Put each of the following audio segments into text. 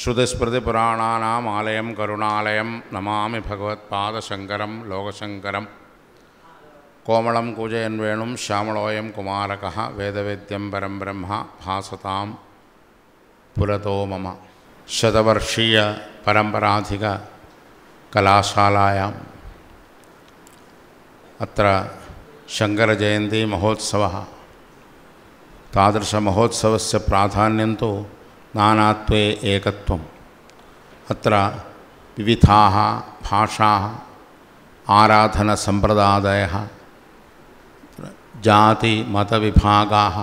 ஸ்ருதிஸ்மிருதிபுராணானாம் ஆலயம் கருணாலயம் நமாமி பகவத்பாதசங்கரம் லோகசங்கரம் கோமளம் கூஜயன் வேணும் ஷியாமளோயம் குமாரகः வேதவேத்யம் பரம் பிரம்ம भासतां पुरतो मम शतवर्षीयपरम्पराधिककलाशालायाम् अत्र शङ्करजयन्तीमहोत्सवः तादृशमहोत्सवस्य प्राधान्यं तु नानात्वे एकत्वम् अत्र विविधाः भाषाः आराधनसम्प्रदायः जातिमतविभागाः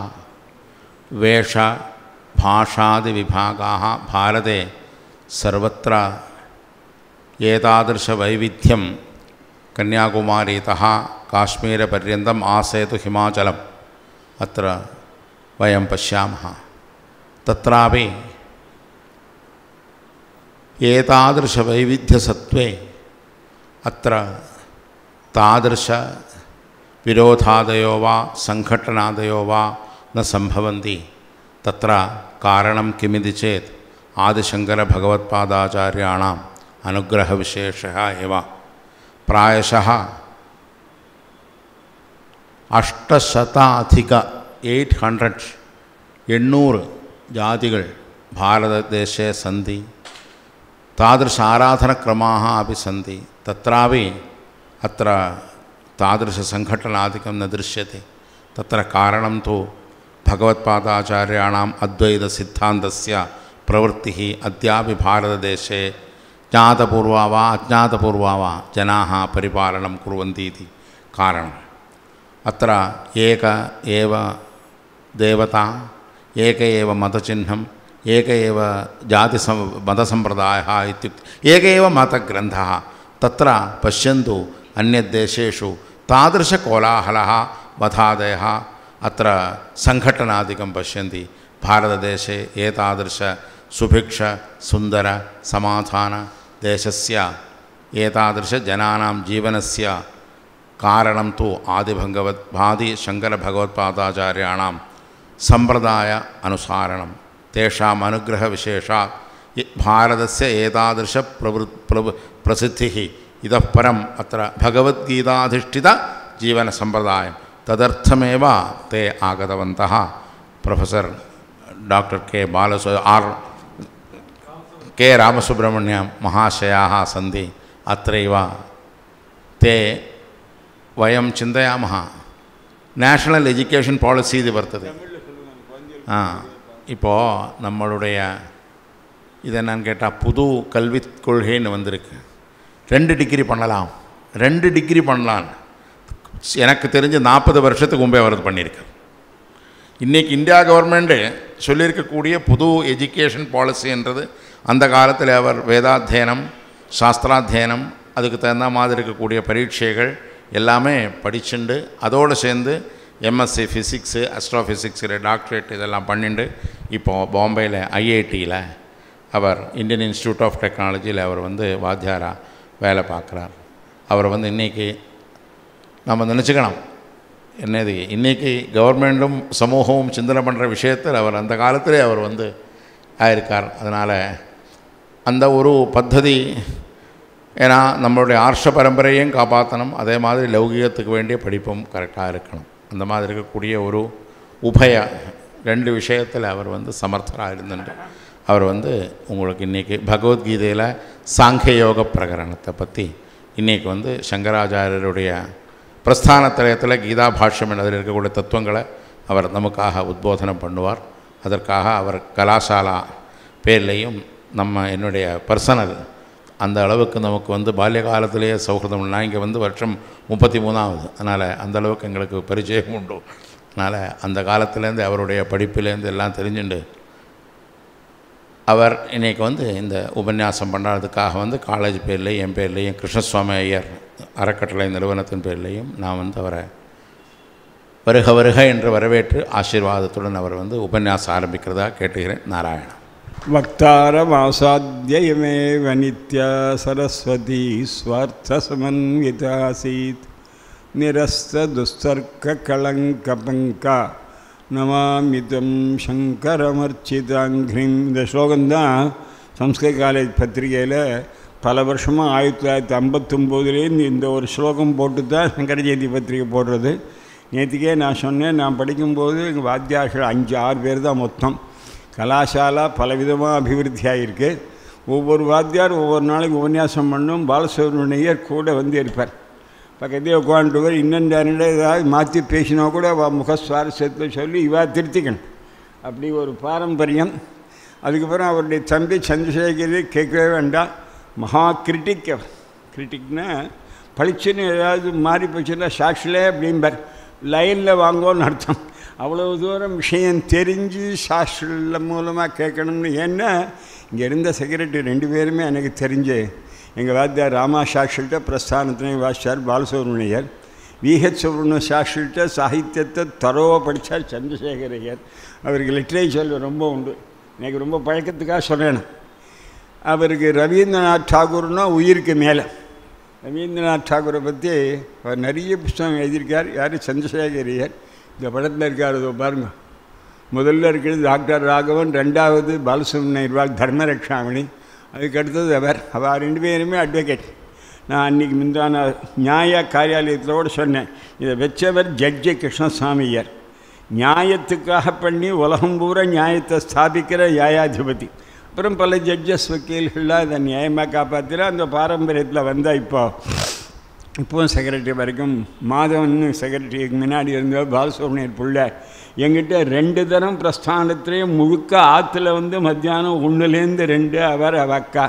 वेषभाषादिविभागाः भारते सर्वत्र एतादृशवैविध्यं कन्याकुमारीतः काश्मीरपर्यन्तम् आसेतु हिमाचलम् अत्र वयं पश्यामः तत्रापि एतादृशवैविध्यसत्त्वे अत्र तादृशविरोधादयो वा सङ्घटनादयो वा न सम्भवन्ति तत्र कारणं किमिति चेत् आदिशङ्करभगवत्पादाचार्याणाम् अनुग्रहविशेषः एव प्रायशः अष्टशताधिक एय्ट् हण्ड्रेड् एण्णूरु जातिகள் भारतदेशे सन्ति तादृश आराधनक्रमाः अपि सन्ति तत्रापि अत्र तादृशसङ्घटनादिकं न दृश्यते तत्र कारणं तु भगवत्पादाचार्याणाम् अद्वैतसिद्धान्तस्य प्रवृत्तिः अद्यापि भारतदेशे ज्ञातपूर्वा वा अज्ञातपूर्वा वा जनाः परिपालनं कुर्वन्ति इति कारणम् अत्र एक एव देवता एक एव मतचिह्नम् एक एव जातिसं मतसम्प्रदायः इत्युक्ते एक एव मतग्रन्थः तत्र पश्यन्तु अन्यदेशेषु तादृशकोलाहलः वधादयः अत्र सङ्घटनादिकं पश्यन्ति भारतदेशे एतादृश सुभिक्ष सुन्दर समाधानदेशस्य एतादृशजनानां जीवनस्य कारणं तु आदिभगवत् आदिशङ्करभगवत्पादाचार्याणां सम्प्रदाय अनुसारणं तेषाम् अनुग्रहविशेषात् भारतस्य एतादृशप्रवृ प्रवृ प्रसिद्धिः इतः परम् अत्र भगवद्गीताधिष्ठितजीवनसम्प्रदायं तदर्थमेव ते आगतवन्तः प्रोफेसर् डाक्टर् के बालसु आर् के रामसुब्रह्मण्य महाशयाः सन्ति अत्रैव ते वयं चिन्तयामः நேஷ்னல் எஜுகேஷன் பாலிசி இது வருத்தது ஆ இப்போது நம்மளுடைய இது என்னன்னு கேட்டால் புது கல்விக் கொள்கைன்னு வந்திருக்கு ரெண்டு டிகிரி பண்ணலாம் ரெண்டு டிகிரி பண்ணலாம் எனக்கு தெரிஞ்சு நாற்பது வருஷத்துக்கு முன்பே வரது பண்ணியிருக்கு இன்றைக்கி இந்தியா கவர்மெண்ட்டு சொல்லியிருக்கக்கூடிய புது எஜுகேஷன் பாலிசின்றது அந்த காலத்தில் அவர் வேதாத்தியனம் சாஸ்திராத்தியனம் அதுக்கு தகுந்த மாதிரி இருக்கக்கூடிய பரீட்சைகள் எல்லாமே படிச்சுண்டு அதோடு சேர்ந்து எம்எஸ்சி ஃபிசிக்ஸு அஸ்ட்ரோஃபிசிக்ஸில் டாக்டரேட் இதெல்லாம் பண்ணிண்டு இப்போது பாம்பேயில் ஐஐடியில் அவர் இந்தியன் இன்ஸ்டியூட் ஆஃப் டெக்னாலஜியில் அவர் வந்து வாத்தியாராக வேலை பார்க்குறார் அவர் வந்து இன்றைக்கி நம்ம நினச்சிக்கணும் என்னது இன்றைக்கி கவர்மெண்ட்டும் சமூகமும் சிந்தனை பண்ணுற விஷயத்தில் அவர் அந்த காலத்திலே அவர் வந்து ஆயிருக்கார் அதனால் அந்த ஒரு பத்ததி ஏன்னா நம்மளுடைய ஆர்ஷ பரம்பரையும் காப்பாற்றணும் அதே மாதிரி லௌகிகத்துக்கு வேண்டிய படிப்பும் கரெக்டாக இருக்கணும் அந்த மாதிரி இருக்கக்கூடிய ஒரு உபய ரெண்டு விஷயத்தில் அவர் வந்து சமர்த்தராக இருந்துட்டு அவர் வந்து உங்களுக்கு இன்றைக்கி பகவத்கீதையில் சாங்கிய யோக பிரகரணத்தை பற்றி இன்றைக்கி வந்து சங்கராச்சாரியருடைய பிரஸ்தான திரயத்தில் கீதா பாஷ்யம் அதில் இருக்கக்கூடிய தத்துவங்களை அவர் நமக்காக உத்போதனம் பண்ணுவார் அதற்காக அவர் கலாசாலா பேர்லேயும் நம்ம என்னுடைய பர்சனல் அந்த அளவுக்கு நமக்கு வந்து பால்ய காலத்திலேயே சௌஹൃதம் நான் இங்கே வந்து வருஷம் முப்பத்தி மூணாவது அதனால் அந்த அளவுக்கு எங்களுக்கு பரிச்சயம் உண்டு அதனால் அந்த காலத்துலேருந்து அவருடைய படிப்பிலேருந்து எல்லாம் தெரிஞ்சுண்டு அவர் இன்றைக்கி வந்து இந்த உபன்யாசம் பண்ணுறதுக்காக வந்து காலேஜ் பேர்லேயும் என் பேர்லேயும் கிருஷ்ணசுவாமி ஐயர் அறக்கட்டளை நிறுவனத்தின் பேர்லேயும் நான் வந்து அவரை வருக வருக என்று வரவேற்று ஆசீர்வாதத்துடன் அவர் வந்து உபன்யாசம் ஆரம்பிக்கிறதா கேட்டுக்கிறேன் நாராயணன் वक्तारमासाद्ययमेव नित्या सरस्वती स्वार्थसमन्वितासीत् निरस्तदुस्तर्ककलङ्कपङ्का नमामि तं शङ्करमर्चिताङ्घ्रिं இந்த ஸ்லோகம் தான் சம்ஸ்கிருத காலேஜ் பத்திரிகையில் பல வருஷமாக ஆயிரத்தி தொள்ளாயிரத்தி ஐம்பத்தொம்போதுலேருந்து இந்த ஒரு ஸ்லோகம் போட்டு தான் சங்கர ஜெயந்தி பத்திரிகை போடுறது நேற்றுக்கே நான் சொன்னேன் நான் படிக்கும்போது எங்கள் வாத்தியார்கள் அஞ்சு ஆறு பேர் தான் மொத்தம் கலாசாலா பலவிதமாக அபிவிருத்தி ஆகியிருக்கு ஒவ்வொரு வாத்தியார் ஒவ்வொரு நாளைக்கு உபன்யாசம் பண்ணும் பாலசுப்ரமணியர் கூட வந்து இருப்பார் பக்கத்தே உட்காந்துருவார் இன்னொன்று ரெண்டு ஏதாவது மாற்றி பேசினா கூட அவள் முக சுவாரஸ்யத்தை சொல்லி இவா திருத்திக்கணும் அப்படி ஒரு பாரம்பரியம் அதுக்கப்புறம் அவருடைய தம்பி சந்திரசேகரி கேட்கவே வேண்டாம் மகா கிரிட்டிக் கிரிட்டிக்னா பளிச்சுன்னு ஏதாவது மாறி போச்சுன்னா சாட்சிலே அப்படிம்பார் லைனில் வாங்கோன்னு அர்த்தம் அவ்வளவு தூரம் விஷயம் தெரிஞ்சு சாஸ்திர மூலமாக கேட்கணும்னு ஏன்னா இங்கே இருந்த செக்ரட்டரி ரெண்டு பேருமே எனக்கு தெரிஞ்சு எங்கள் வாத்தியார் ராமா சாஸ்திரிட்ட பிரஸ்தானத்தினை வாசிச்சார் பாலசுப்ரமணியர் விஹெச் சுப்ரமணிய சாஸ்திரிட்ட சாகித்யத்தை தரோவாக படித்தார் சந்திரசேகரையர் அவருக்கு லிட்ரேச்சரில் ரொம்ப உண்டு எனக்கு ரொம்ப பழக்கத்துக்காக சொல்கிறேன் அவருக்கு ரவீந்திரநாத் டாகூர்னா உயிருக்கு மேலே ரவீந்திரநாத் டாகூரை பற்றி அவர் நிறைய புஸ்தகம் எழுதியிருக்கார் யார் சந்திரசேகரையர் இந்த படத்தில் இருக்கார் இதோ பாருங்க முதல்ல இருக்கிறது டாக்டர் ராகவன் ரெண்டாவது பாலசுப்ரமணியர்வால் தர்மரக்ஷாமணி அதுக்கு அடுத்தது அவர் அவள் ரெண்டு பேருமே அட்வொகேட் நான் அன்றைக்கி முந்தான நியாய காரியாலயத்திலோடு சொன்னேன் இதை வச்சவர் ஜட்ஜி கிருஷ்ணசாமியர் நியாயத்துக்காக பண்ணி உலகம் பூரா நியாயத்தை ஸ்தாபிக்கிற நியாயாதிபதி அப்புறம் பல ஜட்ஜஸ் வக்கீல்கள்லாம் இதை நியாயமாக காப்பாற்றுற அந்த பாரம்பரியத்தில் வந்தால் இப்போ இப்போவும் செக்ரட்டரி வரைக்கும் மாதவன் செக்ரட்டரிக்கு முன்னாடி இருந்த பாலசுப்ரமணியர் பிள்ளை எங்கிட்ட ரெண்டு தரம் பிரஸ்தானத்திலேயே முழுக்க ஆற்றுல வந்து மத்தியானம் ஒன்றுலேருந்து ரெண்டு அவர் அவ அக்கா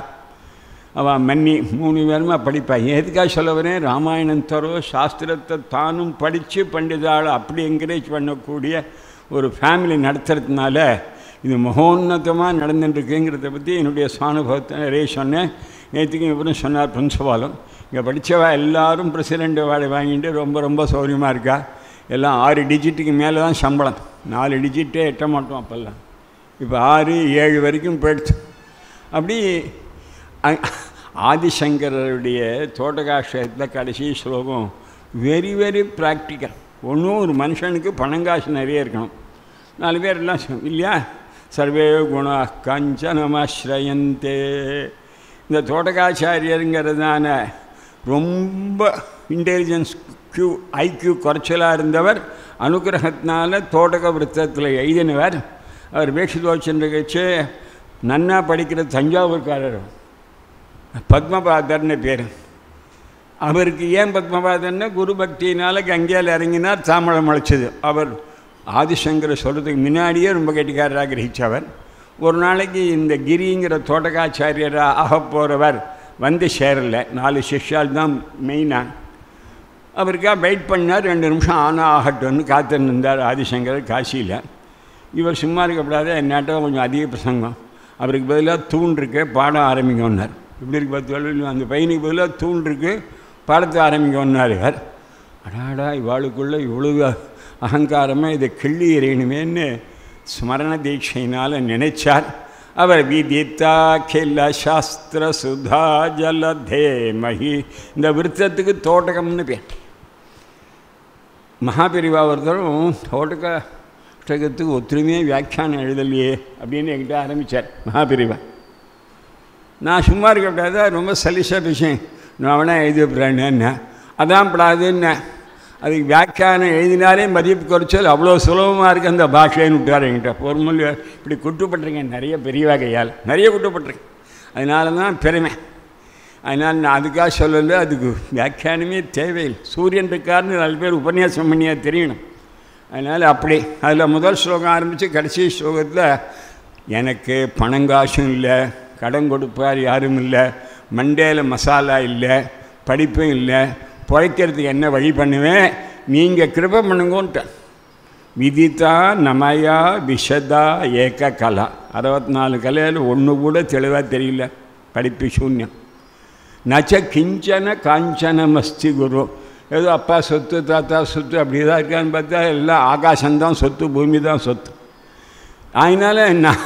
அவள் மன்னி மூணு பேருமா படிப்பாள் எதுக்காக சொல்ல வரேன் ராமாயணம் தரோ சாஸ்திரத்தை தானும் படித்து பண்டிதாள் அப்படி என்கரேஜ் பண்ணக்கூடிய ஒரு ஃபேமிலி நடத்துறதுனால இது மகோன்னதமாக நடந்துட்டுருக்குங்கிறத பற்றி என்னுடைய சானுபவத்தை நிறைய சொன்னேன் நேற்றுக்கும் இவரும் சொன்னார் பிரின்சிபாலும் இங்கே படித்தவா எல்லாரும் பிரசிடெண்ட் வாழை வாங்கிட்டு ரொம்ப ரொம்ப சௌரியமாக இருக்கா எல்லாம் ஆறு டிஜிட்டுக்கு மேலே தான் சம்பளம் நாலு டிஜிட்டே எட்ட மாட்டோம் அப்போல்லாம் இப்போ ஆறு ஏழு வரைக்கும் போயிடுச்சு அப்படி ஆதிசங்கரருடைய தோட்டகாஷயத்தில் கடைசி ஸ்லோகம் வெரி வெரி ப்ராக்டிக்கல் ஒன்றும் ஒரு மனுஷனுக்கு பணங்காசு நிறைய இருக்கணும் நாலு பேர் எல்லாம் இல்லையா சர்வே குண கஞ்சனமாஸ்ரயந்தே இந்த தோட்டகாச்சாரியருங்கிறதான ரொம்ப இன்டெலிஜென்ஸ் கியூ ஐக்யூ குறைச்சலாக இருந்தவர் அனுகிரகத்தினால தோட்டக விருத்தத்தில் எழுதினவர் அவர் வேஷிதோச்சன் கட்சி நன்னா படிக்கிற தஞ்சாவூர்காரர் பத்மபாதர்னு பேர் அவருக்கு ஏன் பத்மபாதர்னு குரு பக்தியினால் கங்கையில் இறங்கினார் தாமரம் முளைச்சது அவர் ஆதிசங்கரை சொல்கிறதுக்கு முன்னாடியே ரொம்ப கெட்டிக்காரராக கிரகிச்சவர் ஒரு நாளைக்கு இந்த கிரிங்கிற தோட்டகாச்சாரியராக ஆக போகிறவர் வந்து சேரலை நாலு சிஷ்யால் தான் மெயினாக அவருக்காக வெயிட் பண்ணார் ரெண்டு நிமிஷம் ஆனால் ஆகட்டும்னு காத்துன்னு இருந்தார் ஆதிசங்கர் காசியில் இவர் சும்மா இருக்கக்கூடாது என்னாட்ட கொஞ்சம் அதிக பிரசங்கம் அவருக்கு பதிலாக தூண் இருக்கு பாடம் ஆரம்பிக்கணுன்னார் இப்படி இருக்கு பத்து அந்த பையனுக்கு பதிலாக தூண் இருக்கு பாடத்தை ஆரம்பிக்கணுன்னார் இவர் அடாடா இவாளுக்குள்ளே இவ்வளவு அகங்காரமாக இதை கிள்ளி எறியணுமேன்னு ஸ்மரண தீட்சையினால் நினைச்சார் அவர் விதித்தா கில சாஸ்திர சுதா ஜலதே மகி இந்த விருத்தத்துக்கு தோட்டகம்னு பேர் மகாபிரிவா ஒருத்தரும் தோட்டக புத்தகத்துக்கு ஒத்துமையே வியாக்கியானம் எழுதலையே அப்படின்னு என்கிட்ட ஆரம்பித்தார் மகாபிரிவா நான் சும்மா இருக்கக்கூடாது ரொம்ப சலிசா விஷயம் நான் வேணா எழுதிப்படுறேன்னு அதான் படாதுன்னு அதுக்கு வியாக்கியானம் எழுதினாலே மதிப்பு குறைச்சல் அவ்வளோ சுலபமாக இருக்குது அந்த பாஷைன்னு விட்டார் என்கிட்ட ஒரு மொழி இப்படி குட்டுப்பட்டிருக்கேன் நிறைய பெரிய வகையால் நிறைய குட்டுப்பட்டிருக்கேன் அதனால தான் பெருமை அதனால் நான் அதுக்காக சொல்லலை அதுக்கு வியாக்கியானமே தேவையில்லை சூரியன் இருக்காருன்னு நாலு பேர் உபன்யாசம் பண்ணியா தெரியணும் அதனால் அப்படி அதில் முதல் ஸ்லோகம் ஆரம்பித்து கடைசி ஸ்லோகத்தில் எனக்கு பணங்காசும் இல்லை கடன் கொடுப்பார் யாரும் இல்லை மண்டேல மசாலா இல்லை படிப்பும் இல்லை பிழைக்கிறதுக்கு என்ன வழி பண்ணுவேன் நீங்கள் கிருபை பண்ணுங்கன்ட்டேன் விதித்தா நமயா விஷதா ஏக கலா அறுபத்தி நாலு கலையில் ஒன்று கூட தெளிவாக தெரியல படிப்பு சூன்யம் நச்ச கிஞ்சன காஞ்சனமஸ்தி குரு ஏதோ அப்பா சொத்து தாத்தா சொத்து அப்படி தான் இருக்கான்னு பார்த்தா எல்லாம் ஆகாசம்தான் சொத்து பூமி தான் சொத்து அதனால் நான்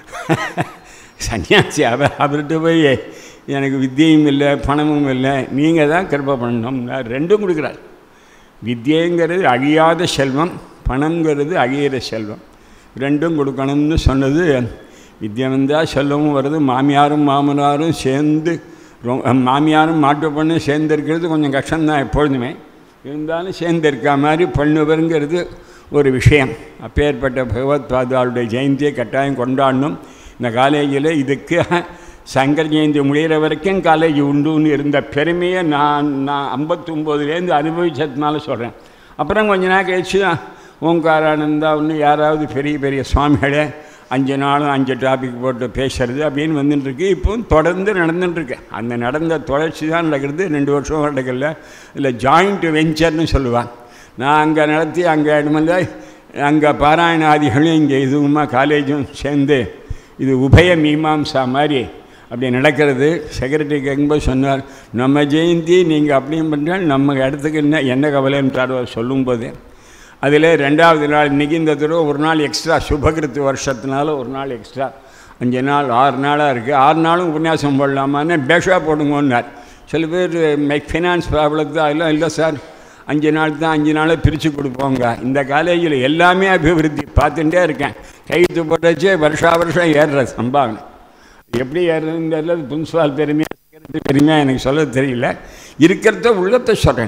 சன்னியாசி அவர் அவர்கிட்ட போய் எனக்கு வித்தியும் இல்லை பணமும் இல்லை நீங்கள் தான் கிருப்பை பண்ணணும் ரெண்டும் கொடுக்குறார் வித்தியங்கிறது அழியாத செல்வம் பணங்கிறது அழியிற செல்வம் ரெண்டும் கொடுக்கணும்னு சொன்னது வித்தியை வந்தால் செல்லவும் வருது மாமியாரும் மாமனாரும் சேர்ந்து ரொ மாமியாரும் மாட்டு பொண்ணு சேர்ந்து இருக்கிறது கொஞ்சம் கஷ்டம்தான் எப்பொழுதுமே இருந்தாலும் சேர்ந்து இருக்க மாதிரி பண்ணுவருங்கிறது ஒரு விஷயம் அப்பேற்பட்ட பகவத் பாதாளுடைய ஜெயந்தியை கட்டாயம் கொண்டாடணும் இந்த காலேஜில் இதுக்கு சங்கர் ஜெயந்தி முடிகிற வரைக்கும் காலேஜ் உண்டுன்னு இருந்த பெருமையை நான் நான் ஐம்பத்தொம்போதுலேருந்து அனுபவிச்சதுனால சொல்கிறேன் அப்புறம் கொஞ்ச நாள் கழிச்சு தான் ஓங்காரானந்தா ஒன்று யாராவது பெரிய பெரிய சுவாமிகளே அஞ்சு நாளும் அஞ்சு டாபிக் போட்டு பேசுறது அப்படின்னு வந்துட்டுருக்கு இப்போவும் தொடர்ந்து நடந்துட்டுருக்கு அந்த நடந்த தொடர்ச்சி தான் நடக்கிறது ரெண்டு வருஷம் நடக்கல இல்லை ஜாயிண்ட் வெஞ்சர்னு சொல்லுவாங்க நான் அங்கே நடத்தி அங்கே இடமில்ல அங்கே பாராயணாதிகளும் இங்கே இதுவுமா காலேஜும் சேர்ந்து இது உபய மீமாம்சா மாதிரி அப்படி நடக்கிறது செக்ரட்டரி கேட்கும்போது சொன்னார் நம்ம ஜெயந்தி நீங்கள் அப்படியும் பண்ணுறால் நம்ம இடத்துக்கு என்ன என்ன கவலைன்றார் சொல்லும்போது அதில் ரெண்டாவது நாள் இன்றைக்கி இந்த தடவை ஒரு நாள் எக்ஸ்ட்ரா சுபகிருத்து வருஷத்தினால ஒரு நாள் எக்ஸ்ட்ரா அஞ்சு நாள் ஆறு நாளாக இருக்குது ஆறு நாளும் உபன்யாசம் போடலாமான்னு பேஷாக போடுங்கன்னார் சில பேர் மெக் ஃபினான்ஸ் ப்ராப்ளத்துக்கு அதெல்லாம் இல்லை சார் அஞ்சு நாள் தான் அஞ்சு நாளை பிரித்து கொடுப்போங்க இந்த காலேஜில் எல்லாமே அபிவிருத்தி பார்த்துட்டே இருக்கேன் கையெழுத்து போட்டாச்சே வருஷா வருஷம் ஏறுற சம்பாவனை எப்படி ஏறுறதுன்னு தெரியல பிரின்ஸ்பால் பெருமையாக செக்ரட்டரி பெருமையாக எனக்கு சொல்ல தெரியல இருக்கிறத உள்ளத்தை சொல்கிறேன்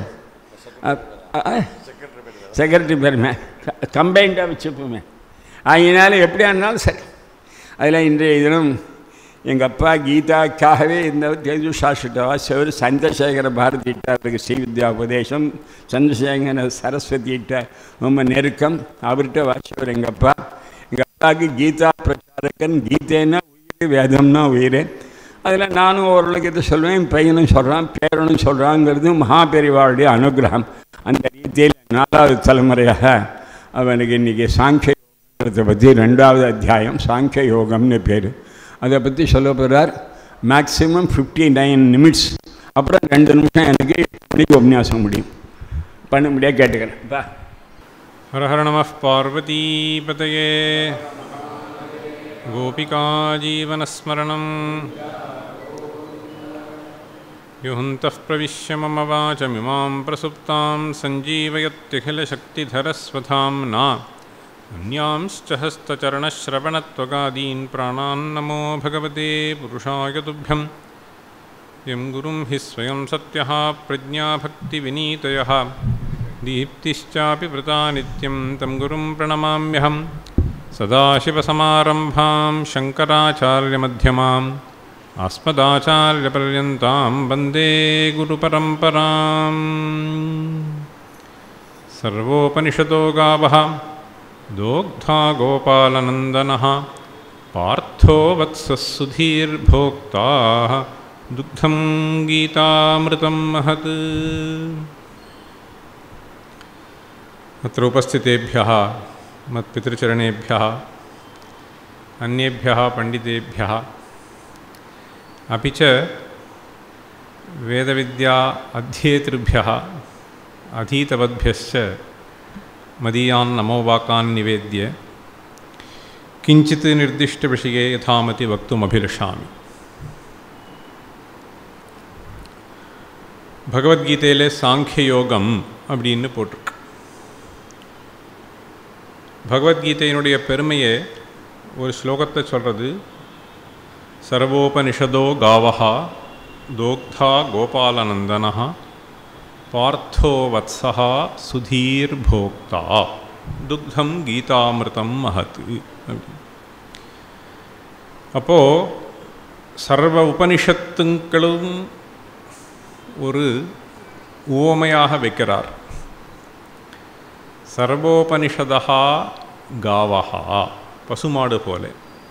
செக்ரட்டரி பெருமை கம்பைண்டாக வச்சுப்போமே அதனால எப்படியா இருந்தாலும் சரி அதில் இன்றைய தினம் எங்கள் அப்பா கீதாக்காகவே இந்த தேஜு சாஸ்திர வாசியவர் சந்திரசேகர பாரதிட்ட அவருக்கு ஸ்ரீ வித்யா உபதேசம் சந்திரசேகர சரஸ்வதிகிட்ட ரொம்ப நெருக்கம் அவர்கிட்ட வாசியவர் எங்கள் அப்பா எங்கள் அப்பாவுக்கு கீதா பிரச்சாரகன் கீதைன்னா உயிர் வேதம்னா உயிர் அதில் நானும் ஓரளவுக்கு இதை சொல்லுவேன் என் பையனும் சொல்கிறான் பேரனும் சொல்கிறாங்கிறது மகாபெரிவாளுடைய அனுகிரகம் அந்த ரீதியில் நாலாவது தலைமுறையாக அவனுக்கு இன்றைக்கி சாங்கிய யோகத்தை பற்றி ரெண்டாவது அத்தியாயம் சாங்கிய யோகம்னு பேர் அதை பற்றி சொல்ல போகிறார் மேக்ஸிமம் ஃபிஃப்டி நைன் நிமிட்ஸ் அப்புறம் ரெண்டு நிமிஷம் எனக்கு மணிக்கு உபன்யாசம் முடியும் பண்ண முடியாது கேட்டுக்கிறேன் பா हर हर नमः पार्वतीपतये गोपिकाजीवनस्मरणम् युहुन्तः प्रविश्य मम वाचमिमां प्रसुप्तां सञ्जीवयत्यखिलशक्तिधरस्वधाम्ना अन्यांश्च हस्तचरणश्रवणत्वगादीन् प्राणान्नमो भगवते पुरुषाय तुभ्यं यं गुरुं हि स्वयं सत्यः प्रज्ञाभक्तिविनीतयः दीप्तिश्चापि वृता नित्यं तं गुरुं प्रणमाम्यहं सदाशिवसमारम्भां शङ्कराचार्यमध्यमाम् अस्मदाचार्यपर्यन्तां वन्दे गुरुपरम्पराम् सर्वोपनिषदो गावः दोग्धा गोपालनन्दनः पार्थो वत्सः सुधीर्भोक्ताः दुग्धं गीतामृतं महत् अत्र उपस्थितेभ्यः मत्पितृचरणेभ्यः अन्येभ्यः पण्डितेभ्यः अपि च वेदविद्या अध्येतृभ्यः अधीतवद्भ्यश्च मदीयान् नमोवाकान् निवेद्य किञ्चित् निर्दिष्टविषये यथामति वक्तुमभिलषामि பகவத்கீதையில் சாங்கியயோகம் அப்படின்னு போட்டிருக்கு பகவத்கீதையினுடைய பெருமையை ஒரு ஸ்லோகத்தை சொல்கிறது சர்வோபனிஷதோ காவஹா தோக்தா கோபாலநந்தனः பார்த்தோ வத்சா சுதீர் போக்தா துக்தம் கீதாமிருதம் மகத் அப்போது சர்வ உபனிஷத்துங்களும் ஒரு உவமையாக வைக்கிறார் சர்வோபனிஷதா காவஹா பசுமாடு போல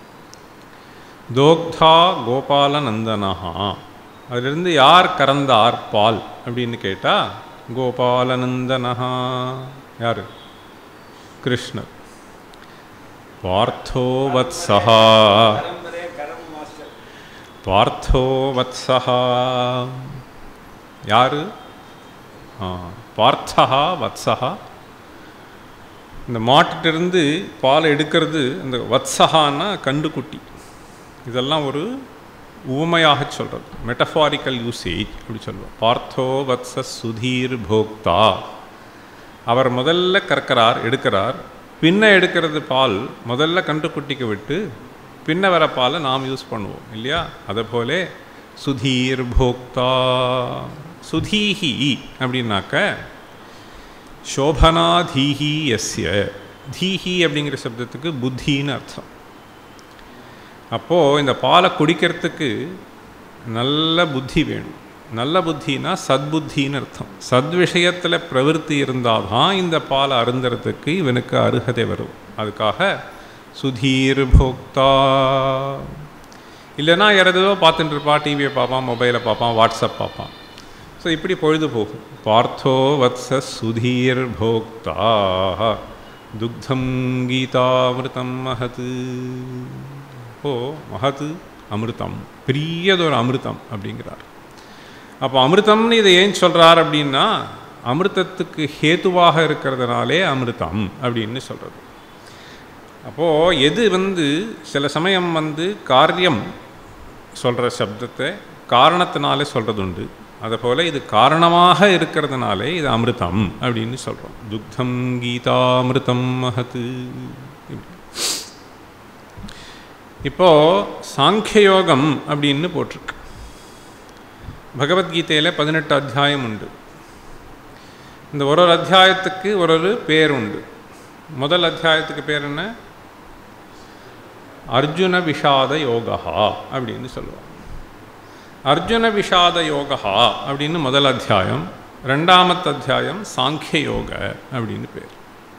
தோக்தா கோபாலநந்தனஹா அதிலிருந்து யார் கறந்தார் பால் அப்படின்னு கேட்டால் கோபாலநந்தனஹா யார் கிருஷ்ணர் பார்த்தோ வத்சஹா பார்த்தோ வத்சஹா யார் பார்த்தா வத்சஹா இந்த மாட்டுட்டிருந்து பால் எடுக்கிறது இந்த வத்சகான்னா கண்டுக்குட்டி இதெல்லாம் ஒரு உவமையாக சொல்கிறது மெட்டஃபாரிக்கல் யூசேஜ் அப்படி சொல்லுவோம் பார்த்தோ வத்ச சுதீர் போக்தா அவர் முதல்ல கறக்கிறார் எடுக்கிறார் பின்ன எடுக்கிறது பால் முதல்ல கண்டுக்குட்டிக்கு விட்டு பின்ன வர பாலை நாம் யூஸ் பண்ணுவோம் இல்லையா அதை போல சுதீர் போக்தா சுதீஹி அப்படின்னாக்க சோபனாதீஹி எஸ்ய தீஹி அப்படிங்கிற சப்தத்துக்கு புத்தின்னு அர்த்தம் அப்போது இந்த பாலை குடிக்கிறதுக்கு நல்ல புத்தி வேணும் நல்ல புத்தினா சத்புத்தின்னு அர்த்தம் சத் விஷயத்தில் பிரவருத்தி இருந்தால் தான் இந்த பாலை அருந்துறதுக்கு இவனுக்கு அருகதை வரும் அதுக்காக சுதீர் போக்தா இல்லைன்னா யாரதோ பார்த்துட்டு இருப்பான் டிவியை பார்ப்பான் மொபைலை பார்ப்பான் வாட்ஸ்அப் பார்ப்பான் ஸோ இப்படி பொழுது போகும் பார்த்தோ வத்ச சுதீர் போக்தா துக்தம் கீதாமிருதம் மகத்து ஓ மகத்து அமிர்தம் பெரியதொரு அமிர்தம் அப்படிங்கிறார் அப்போ அமிர்தம்னு இதை ஏன் சொல்கிறார் அப்படின்னா அமிர்தத்துக்கு ஹேத்துவாக இருக்கிறதுனாலே அமிர்தம் அப்படின்னு சொல்கிறது அப்போது எது வந்து சில சமயம் வந்து காரியம் சொல்கிற சப்தத்தை காரணத்தினாலே சொல்கிறது உண்டு அதுபோல் இது காரணமாக இருக்கிறதுனாலே இது அமிர்தம் அப்படின்னு சொல்கிறோம் துக்தம் கீதாமிருதம் மகத்து இப்போது சாங்கியயோகம் அப்படின்னு போட்டிருக்கு பகவத்கீதையில் பதினெட்டு அத்தியாயம் உண்டு இந்த ஒரு ஒரு அத்தியாயத்துக்கு ஒரு ஒரு பேர் உண்டு முதல் அத்தியாயத்துக்கு பேர் என்ன அர்ஜுன விஷாத யோகா அப்படின்னு சொல்லுவாங்க அர்ஜுன விஷாத யோகா அப்படின்னு முதல் அத்தியாயம் ரெண்டாமத் அத்தியாயம் சாங்கிய யோக அப்படின்னு பேர்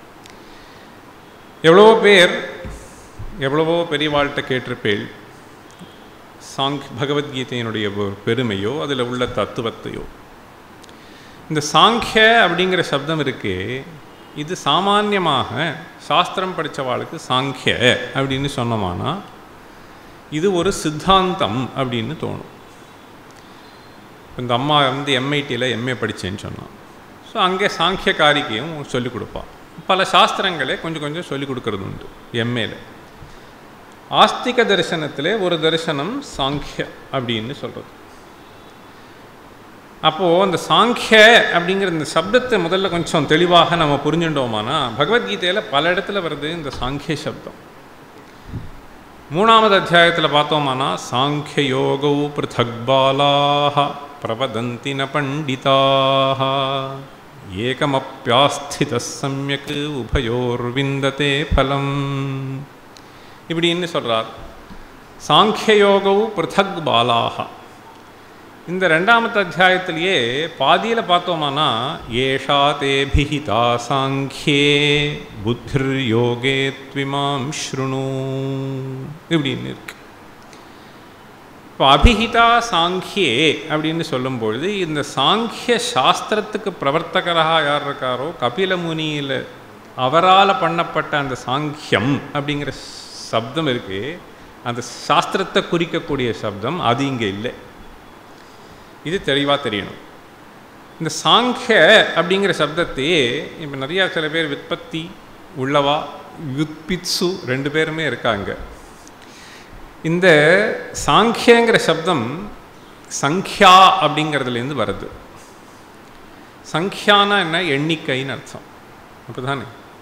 எவ்வளவோ பேர் எவ்வளவோ பெரியவாழ்கிட்ட கேட்டிருப்பேள் சாங் பகவத்கீதையினுடைய ஒரு பெருமையோ அதில் உள்ள தத்துவத்தையோ இந்த சாங்கிய அப்படிங்கிற சப்தம் இருக்கே இது சாமான்யமாக சாஸ்திரம் படித்தவாளுக்கு சாங்கிய அப்படின்னு சொன்னோமானா இது ஒரு சித்தாந்தம் அப்படின்னு தோணும் இந்த அம்மா வந்து எம்ஐடியில் எம்ஏ படித்தேன்னு சொன்னான் ஸோ அங்கே சாங்கிய காரிக்கையும் சொல்லிக் கொடுப்பாள் பல சாஸ்திரங்களே கொஞ்சம் கொஞ்சம் சொல்லிக் கொடுக்கறது உண்டு எம்ஏல ஆஸ்திக தரிசனத்திலே ஒரு தரிசனம் சாங்கிய அப்படின்னு சொல்கிறது அப்போது அந்த சாங்கிய அப்படிங்கிற இந்த சப்தத்தை முதல்ல கொஞ்சம் தெளிவாக நம்ம புரிஞ்சுட்டோமானா பகவத்கீதையில் பல இடத்துல வருது இந்த சாங்கிய சப்தம் மூணாவது அத்தியாயத்தில் பார்த்தோமானா சாங்கிய யோகௌ பிருத்தக் பாலாக பிரவதந்தி ந பண்டிதாக ஏகமப்பியாஸ்தித சமயக் உபயோர்விந்ததே பலம் இப்படின்னு சொல்கிறார் சாங்கியயோகவு பிருத்தக் பாலாக இந்த ரெண்டாமத்து அத்தியாயத்திலேயே பாதியில் பார்த்தோமானா ஏஷா தேபிஹிதா சாங்கியே புத்திர் யோகே த்விமாம் ஸ்ருணு இப்படின்னு இருக்கு இப்போ அபிஹிதா சாங்கியே அப்படின்னு சொல்லும்பொழுது இந்த சாங்கிய சாஸ்திரத்துக்கு பிரவர்த்தகராக யார் இருக்காரோ கபில முனியில் அவரால் பண்ணப்பட்ட அந்த சாங்கியம் அப்படிங்கிற சப்தம் இருக்கு அந்த சாஸ்திரத்தை குறிக்கக்கூடிய சப்தம் அது இங்கே இல்லை இது தெளிவாக தெரியணும் இந்த சாங்கிய அப்படிங்கிற சப்தத்தையே இப்போ நிறையா சில பேர் விற்பத்தி உள்ளவா வித்பித்சு ரெண்டு பேருமே இருக்காங்க இந்த சாங்கியங்கிற சப்தம் சங்கியா அப்படிங்கிறதுலேருந்து வருது சங்கியானா என்ன எண்ணிக்கைன்னு அர்த்தம் அப்படி தானே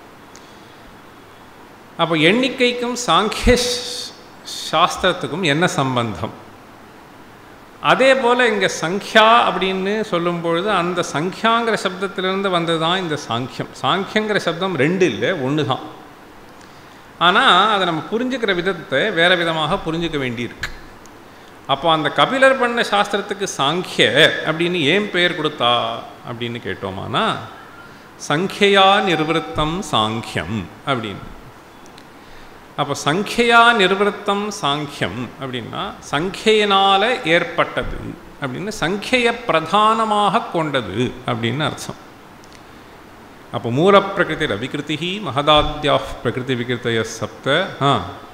அப்போ எண்ணிக்கைக்கும் சாங்கிய சாஸ்திரத்துக்கும் என்ன சம்பந்தம் அதே போல் இங்கே சங்கியா அப்படின்னு சொல்லும்பொழுது அந்த சங்கியாங்கிற சப்தத்திலிருந்து வந்தது தான் இந்த சாங்கியம் சாங்கியங்கிற சப்தம் ரெண்டு இல்லை ஒன்று தான் ஆனால் அதை நம்ம புரிஞ்சுக்கிற விதத்தை வேறு விதமாக புரிஞ்சுக்க வேண்டியிருக்கு அப்போ அந்த கபிலர் பண்ண சாஸ்திரத்துக்கு சாங்கிய அப்படின்னு ஏன் பெயர் கொடுத்தா அப்படின்னு கேட்டோமானா சங்கியா நிர்வൃத்தம் சாங்கியம் அப்படின்னு அப்போ சங்கியா நிர்வൃத்தம் சாங்கியம் அப்படின்னா சங்கையினால் ஏற்பட்டது அப்படின்னு சங்கையை பிரதானமாக கொண்டது அப்படின்னு அர்த்தம் அப்போ மூல பிரகிருதி ரவிகிருதி மகதாத்யா பிரகிருதி விகிருத்தய சப்த ஆ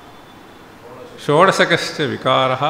ஷோடசகஷ்ட விகாரா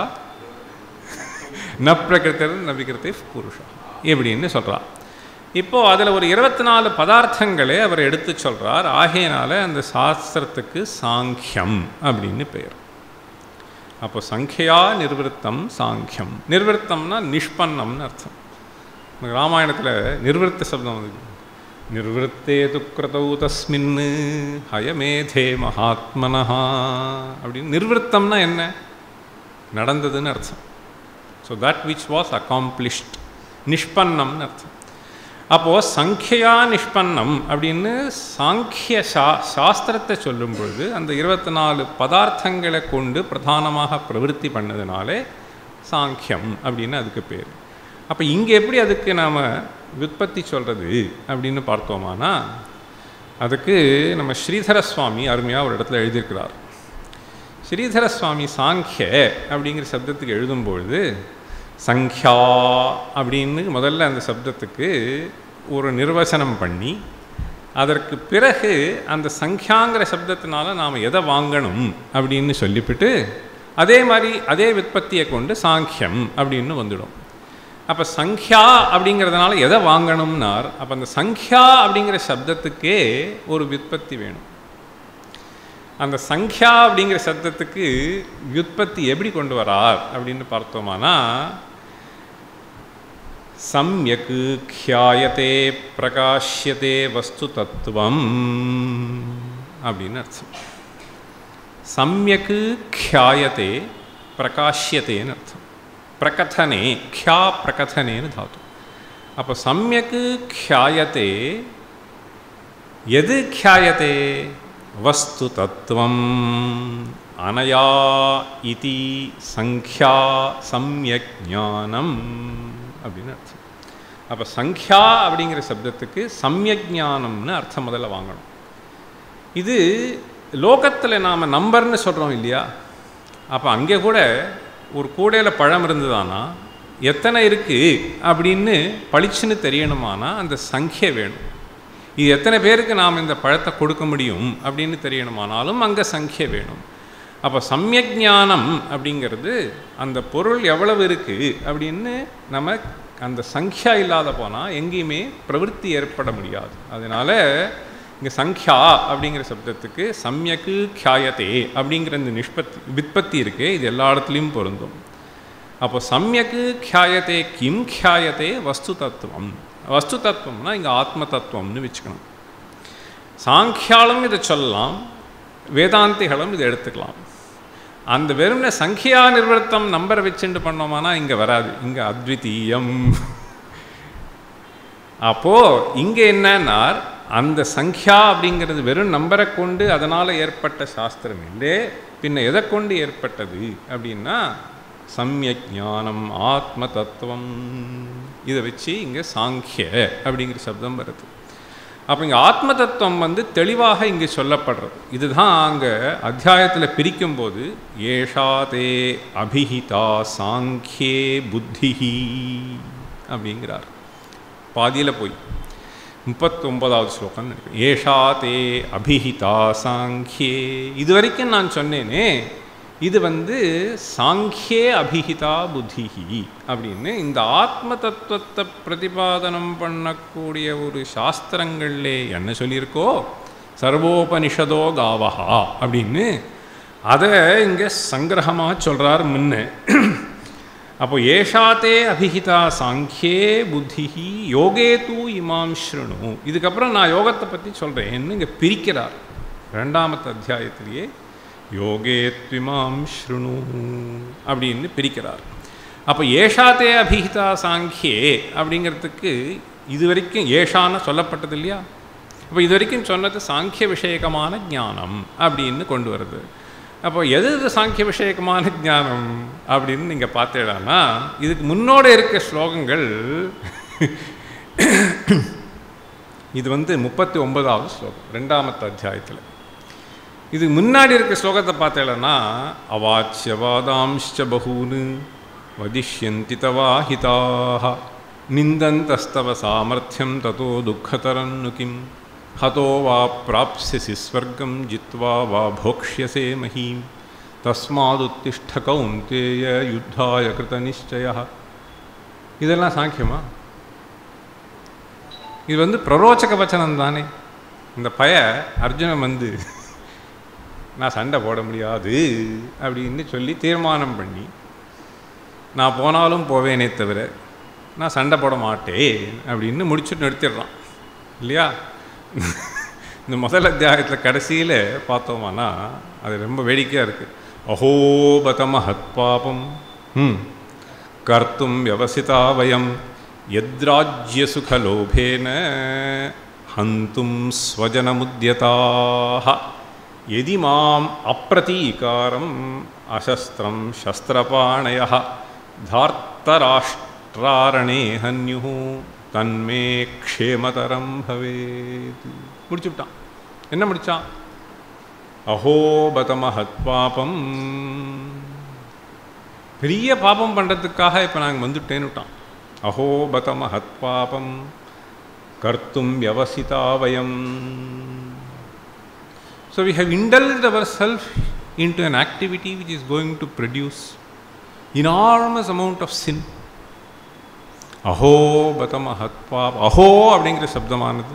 ந பிரகிருத்தர் ந விகிருதி புருஷா இப்படின்னு சொல்கிறார் இப்போது அதில் ஒரு இருபத்தி நாலு பதார்த்தங்களே அவர் எடுத்து சொல்கிறார் ஆகையினால அந்த சாஸ்திரத்துக்கு சாங்கியம் அப்படின்னு பெயர் அப்போ சங்கியா நிர்வൃத்தம் சாங்கியம் நிர்வൃத்தம்னா நிஷ்பன்னம்னு அர்த்தம் ராமாயணத்தில் நிர்வൃத்த சப்தம் வந்து நிர்வத்தே துக்கிரதௌ தஸ்மின் ஹயமேதே மகாத்மனஹா அப்படின்னு நிர்வத்தம்னா என்ன நடந்ததுன்னு அர்த்தம் so that which was accomplished நிஷ்பன்னம்னு அர்த்தம் அப்போது சங்கியா நிஷ்பன்னம் அப்படின்னு சாங்கிய சா சாஸ்திரத்தை சொல்லும் பொழுது அந்த இருபத்தி நாலு பதார்த்தங்களை கொண்டு பிரதானமாக பிரவருத்தி பண்ணதுனாலே சாங்கியம் அப்படின்னு அதுக்கு பேர் அப்போ இங்கே எப்படி அதுக்கு நாம் விற்பத்தி சொல்கிறது அப்படின்னு பார்த்தோமானா அதுக்கு நம்ம ஸ்ரீதர சுவாமி அருமையாக ஒரு இடத்துல எழுதியிருக்கிறார் ஸ்ரீதர சுவாமி சாங்கிய அப்படிங்கிற சப்தத்துக்கு எழுதும்பொழுது சங்கியா அப்படின்னு முதல்ல அந்த சப்தத்துக்கு ஒரு நிர்வசனம் பண்ணி அதற்கு பிறகு அந்த சங்கியாங்கிற சப்தத்தினால நாம் எதை வாங்கணும் அப்படின்னு சொல்லிவிட்டு அதே மாதிரி அதே விற்பத்தியை கொண்டு சாங்கியம் அப்படின்னு வந்துடும் அப்போ சங்கியா அப்படிங்கிறதுனால எதை வாங்கணும்னார் அப்போ அந்த சங்கியா அப்படிங்கிற சப்தத்துக்கே ஒரு விற்பத்தி வேணும் அந்த சங்கியா அப்படிங்கிற சப்தத்துக்கு வியுற்பத்தி எப்படி கொண்டு வரார் அப்படின்னு பார்த்தோமானா சம்யக் க்யாயத்தே பிரகாஷ்யத்தே வஸ்து தத்துவம் அப்படின்னு அர்த்தம் சம்யக் க்யாயத்தே பிரகாஷ்யத்தேன்னு அர்த்தம் பிரகதனே க்யா பிரகதனேன்னு தாத்து அப்போ சம்யக் க்யாயத்தே எது க்யாயத்தே வஸ்து தத்துவம் அனயா இதி சங்கியா சம்யக் ஞானம் அப்படின்னு அர்த்தம் அப்போ சங்கியா அப்படிங்கிற சப்தத்துக்கு சம்யக் ஞானம்னு அர்த்தம் முதல்ல வாங்கணும் இது லோகத்தில் நாம் நம்பர்னு சொல்கிறோம் இல்லையா அப்போ அங்கே கூட ஒரு கூடையில் பழம் இருந்ததானா எத்தனை இருக்குது அப்படின்னு பளிச்சுன்னு தெரியணுமானா அந்த சங்கிய வேணும் இது எத்தனை பேருக்கு நாம் இந்த பழத்தை கொடுக்க முடியும் அப்படின்னு தெரியணுமானாலும் அங்கே சங்கிய வேணும் அப்போ சமயக் ஞானம் அப்படிங்கிறது அந்த பொருள் எவ்வளவு இருக்குது அப்படின்னு நம்ம அந்த சங்கியா இல்லாத போனால் எங்கேயுமே பிரவൃத்தி ஏற்பட முடியாது அதனால் இங்கே சங்கியா அப்படிங்கிற சப்தத்துக்கு சம்யக்கு கியாயத்தே அப்படிங்கிற இந்த நிஷ்பத்தி விற்பத்தி இருக்கே இது எல்லா இடத்துலையும் பொருந்தும் அப்போ சம்யக்கு கியாயத்தே கிம் கியாயத்தே வஸ்து தத்துவம் வஸ்து தத்துவம்னா இங்கே ஆத்ம தத்துவம்னு வச்சுக்கணும் சாங்கியாலும் இதை சொல்லலாம் வேதாந்திகளும் இதை எடுத்துக்கலாம் அந்த வெறும்ன சங்கியா நிர்வர்த்தம் நம்பரை வச்சுட்டு பண்ணோமானா இங்கே வராது இங்கே அத்விதீயம் அப்போது இங்கே என்னன்னா அந்த சங்கியா அப்படிங்கிறது வெறும் நம்பரை கொண்டு அதனால் ஏற்பட்ட சாஸ்திரம் இல்லை பின்ன எதை கொண்டு ஏற்பட்டது அப்படின்னா சமயக் ஞானம் ஆத்ம தத்துவம் இதை வச்சு இங்கே சாங்கிய அப்படிங்கிற சப்தம் வருது அப்போ இங்கே ஆத்ம தத்துவம் வந்து தெளிவாக இங்கே சொல்லப்படுறது இதுதான் அங்கே அத்தியாயத்தில் பிரிக்கும்போது ஏஷா தே அபிஹிதா சாங்கியே புத்திஹி அப்படிங்கிறார் பாதியில் போய் முப்பத்தொன்பதாவது ஸ்லோகம் நினைக்கிறேன் ஏஷா தே அபிஹிதா சாங்கியே இது வரைக்கும் நான் சொன்னேனே இது வந்து சாங்கியே அபிஹிதா புத்திஹி அப்படின்னு இந்த ஆத்ம தத்துவத்தை பிரதிபாதனம் பண்ணக்கூடிய ஒரு சாஸ்திரங்கள்லே என்ன சொல்லியிருக்கோ சர்வோபனிஷதோ காவஹா அப்படின்னு அதை இங்கே சங்கிரகமாக சொல்கிறார் முன்ன அப்போ ஏஷாத்தே அபிஹிதா சாங்கியே புத்திஹி யோகே தூ இமாம் ஸ்ருணு இதுக்கப்புறம் நான் யோகத்தை பற்றி சொல்கிறேன்னு இங்கே பிரிக்கிறார் ரெண்டாமத்து அத்தியாயத்திலேயே யோகே த்விமாம் ஸ்ருணு அப்படின்னு பிரிக்கிறார் அப்போ ஏஷாத்தே அபிஹிதா சாங்கியே அப்படிங்கிறதுக்கு இது வரைக்கும் ஏஷான்னு சொல்லப்பட்டது இல்லையா அப்போ இது வரைக்கும் சொன்னது சாங்கிய விஷயகமான ஞானம் அப்படின்னு கொண்டு வருது அப்போ எது இது சாங்கிய விஷயகமான ஞானம் அப்படின்னு நீங்கள் பார்த்தீங்கன்னா இதுக்கு முன்னோட இருக்க ஸ்லோகங்கள் இது வந்து முப்பத்தி ஒன்பதாவது ஸ்லோகம் ரெண்டாமத்து அத்தியாயத்தில் இது முன்னாடி இருக்க ஸ்லோகத்தை பார்த்தேன்னா அவாச்சியவாதாம்ச்ச பகூனு வதிஷ்யந்தி தவாஹிதாக நிந்தந்தஸ்தவ சாமர்த்தியம் ததோ துக்கதரன்னு கிம் ஹதோ வா பிராப்ஸ்யசி ஸ்வர்க்கம் ஜித்வா வா போக்ஷ்யசே மஹீம் தஸ்மாதுத்திஷ்ட கௌந்தேய யுத்தாய கிருத நிச்சய இதெல்லாம் சாங்கியமா இது வந்து பிரரோச்சக வச்சனம் தானே இந்த பய அர்ஜுனன் வந்து நான் சண்டை போட முடியாது அப்படின்னு சொல்லி தீர்மானம் பண்ணி நான் போனாலும் போவேனே தவிர நான் சண்டை போட மாட்டேன் அப்படின்னு முடிச்சுட்டு நிறுத்திடுறான் இல்லையா இந்த முதல் அத்தியாயத்தில் கடைசியில் பார்த்தோமானா அது ரொம்ப வேடிக்கையாக இருக்குது அஹோபத மகத் பாபம் ம் கர்த்தும் வியவசிதா வயம் यद्राज्यसुखलोभेन हन्तुं स्वजनमुद्यताः यदि माम् अप्रतीकारम् अशस्त्रं शस्त्रपाणयः धार्तराष्ट्रारणे हन्युः தன்மே க்ஷேமதரம் பவேத் முடிச்சுவிட்டான் என்ன முடிச்சான் அஹோபத மகத் பாபம் பெரிய பாபம் பண்ணுறதுக்காக இப்போ நாங்கள் வந்துட்டேன்னு விட்டான் अहोबत महत्पापं कर्तुं व्यवसिता वयम् So we have indulged ourselves into an activity which is going to produce enormous amount of sin. அஹோ பத மகத்பாப் அஹோ அப்படிங்கிற சப்தமானது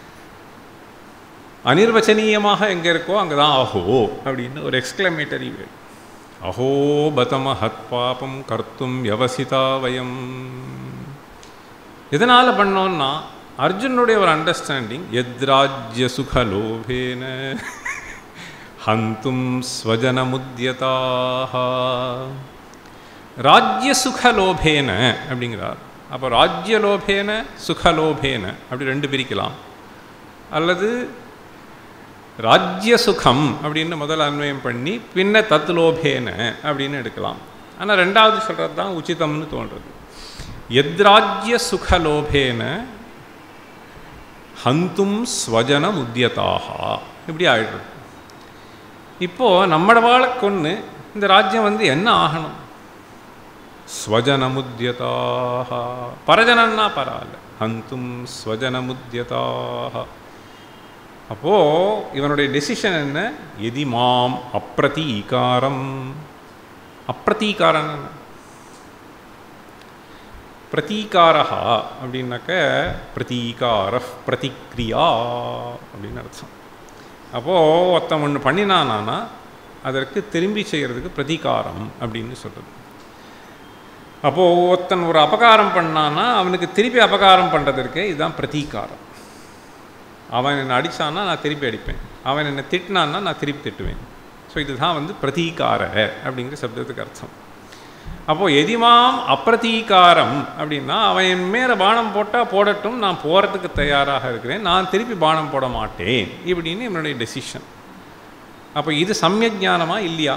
அனிர்வச்சனீயமாக எங்கே இருக்கோ அங்கே தான் அஹோ அப்படின்னு ஒரு எக்ஸ்கிளமேட்டரி வேர்டு அஹோ பத மகத்பாபம் கர்த்தும் வியவசிதா வயம் எதனால் பண்ணோன்னா அர்ஜுனுடைய ஒரு அண்டர்ஸ்டாண்டிங் எத்ராஜ்ய சுகலோபேன ஹந்தும் ஸ்வஜனமுத்யதாக ராஜ்ய சுகலோபேன அப்படிங்கிறார் அப்போ ராஜ்யலோபேன சுகலோபேன அப்படி ரெண்டு பிரிக்கலாம் அல்லது ராஜ்ய சுகம் அப்படின்னு முதல் அன்வயம் பண்ணி பின்ன தத்லோபேன அப்படின்னு எடுக்கலாம் ஆனால் ரெண்டாவது சொல்கிறது தான் உச்சிதம்னு தோன்றுறது எத்ராஜ்ய சுகலோபேன ஹந்தும் ஸ்வஜனம் உத்தியதாக இப்படி ஆயிடுறது இப்போது நம்மட வாழை கொன்று இந்த ராஜ்யம் வந்து என்ன ஆகணும் ஸ்வஜனமுத்யதாக பரஜனன்னா பரவாயில்ல ஹந்தும் ஸ்வஜனமுத்யதாக அப்போது இவனுடைய டெசிஷன் என்ன எதி மாம் அப்பிரதீகாரம் அப்பிரதீகாரம் என்ன பிரதீகாரா அப்படின்னாக்க பிரதீகார பிரதிக்ரியா அப்படின்னு அர்த்தம் அப்போது ஒருத்தன் ஒன்று பண்ணினானா அதற்கு திரும்பி செய்கிறதுக்கு பிரதீகாரம் அப்படின்னு சொல்கிறது அப்போது ஒருத்தன் ஒரு அபகாரம் பண்ணானா அவனுக்கு திருப்பி அபகாரம் பண்ணுறதற்கு இதுதான் பிரதீகாரம் அவன் என்னை அடித்தான்னா நான் திருப்பி அடிப்பேன் அவன் என்னை திட்டினான்னா நான் திருப்பி திட்டுவேன் ஸோ இதுதான் வந்து பிரதீகார அப்படிங்கிற சப்தத்துக்கு அர்த்தம் அப்போது எதிமாம் அப்பிரதீகாரம் அப்படின்னா அவன் என் மேலே பானம் போட்டால் போடட்டும் நான் போகிறதுக்கு தயாராக இருக்கிறேன் நான் திருப்பி பானம் போட மாட்டேன் இப்படின்னு என்னுடைய டெசிஷன் அப்போ இது சமயஜானமா இல்லையா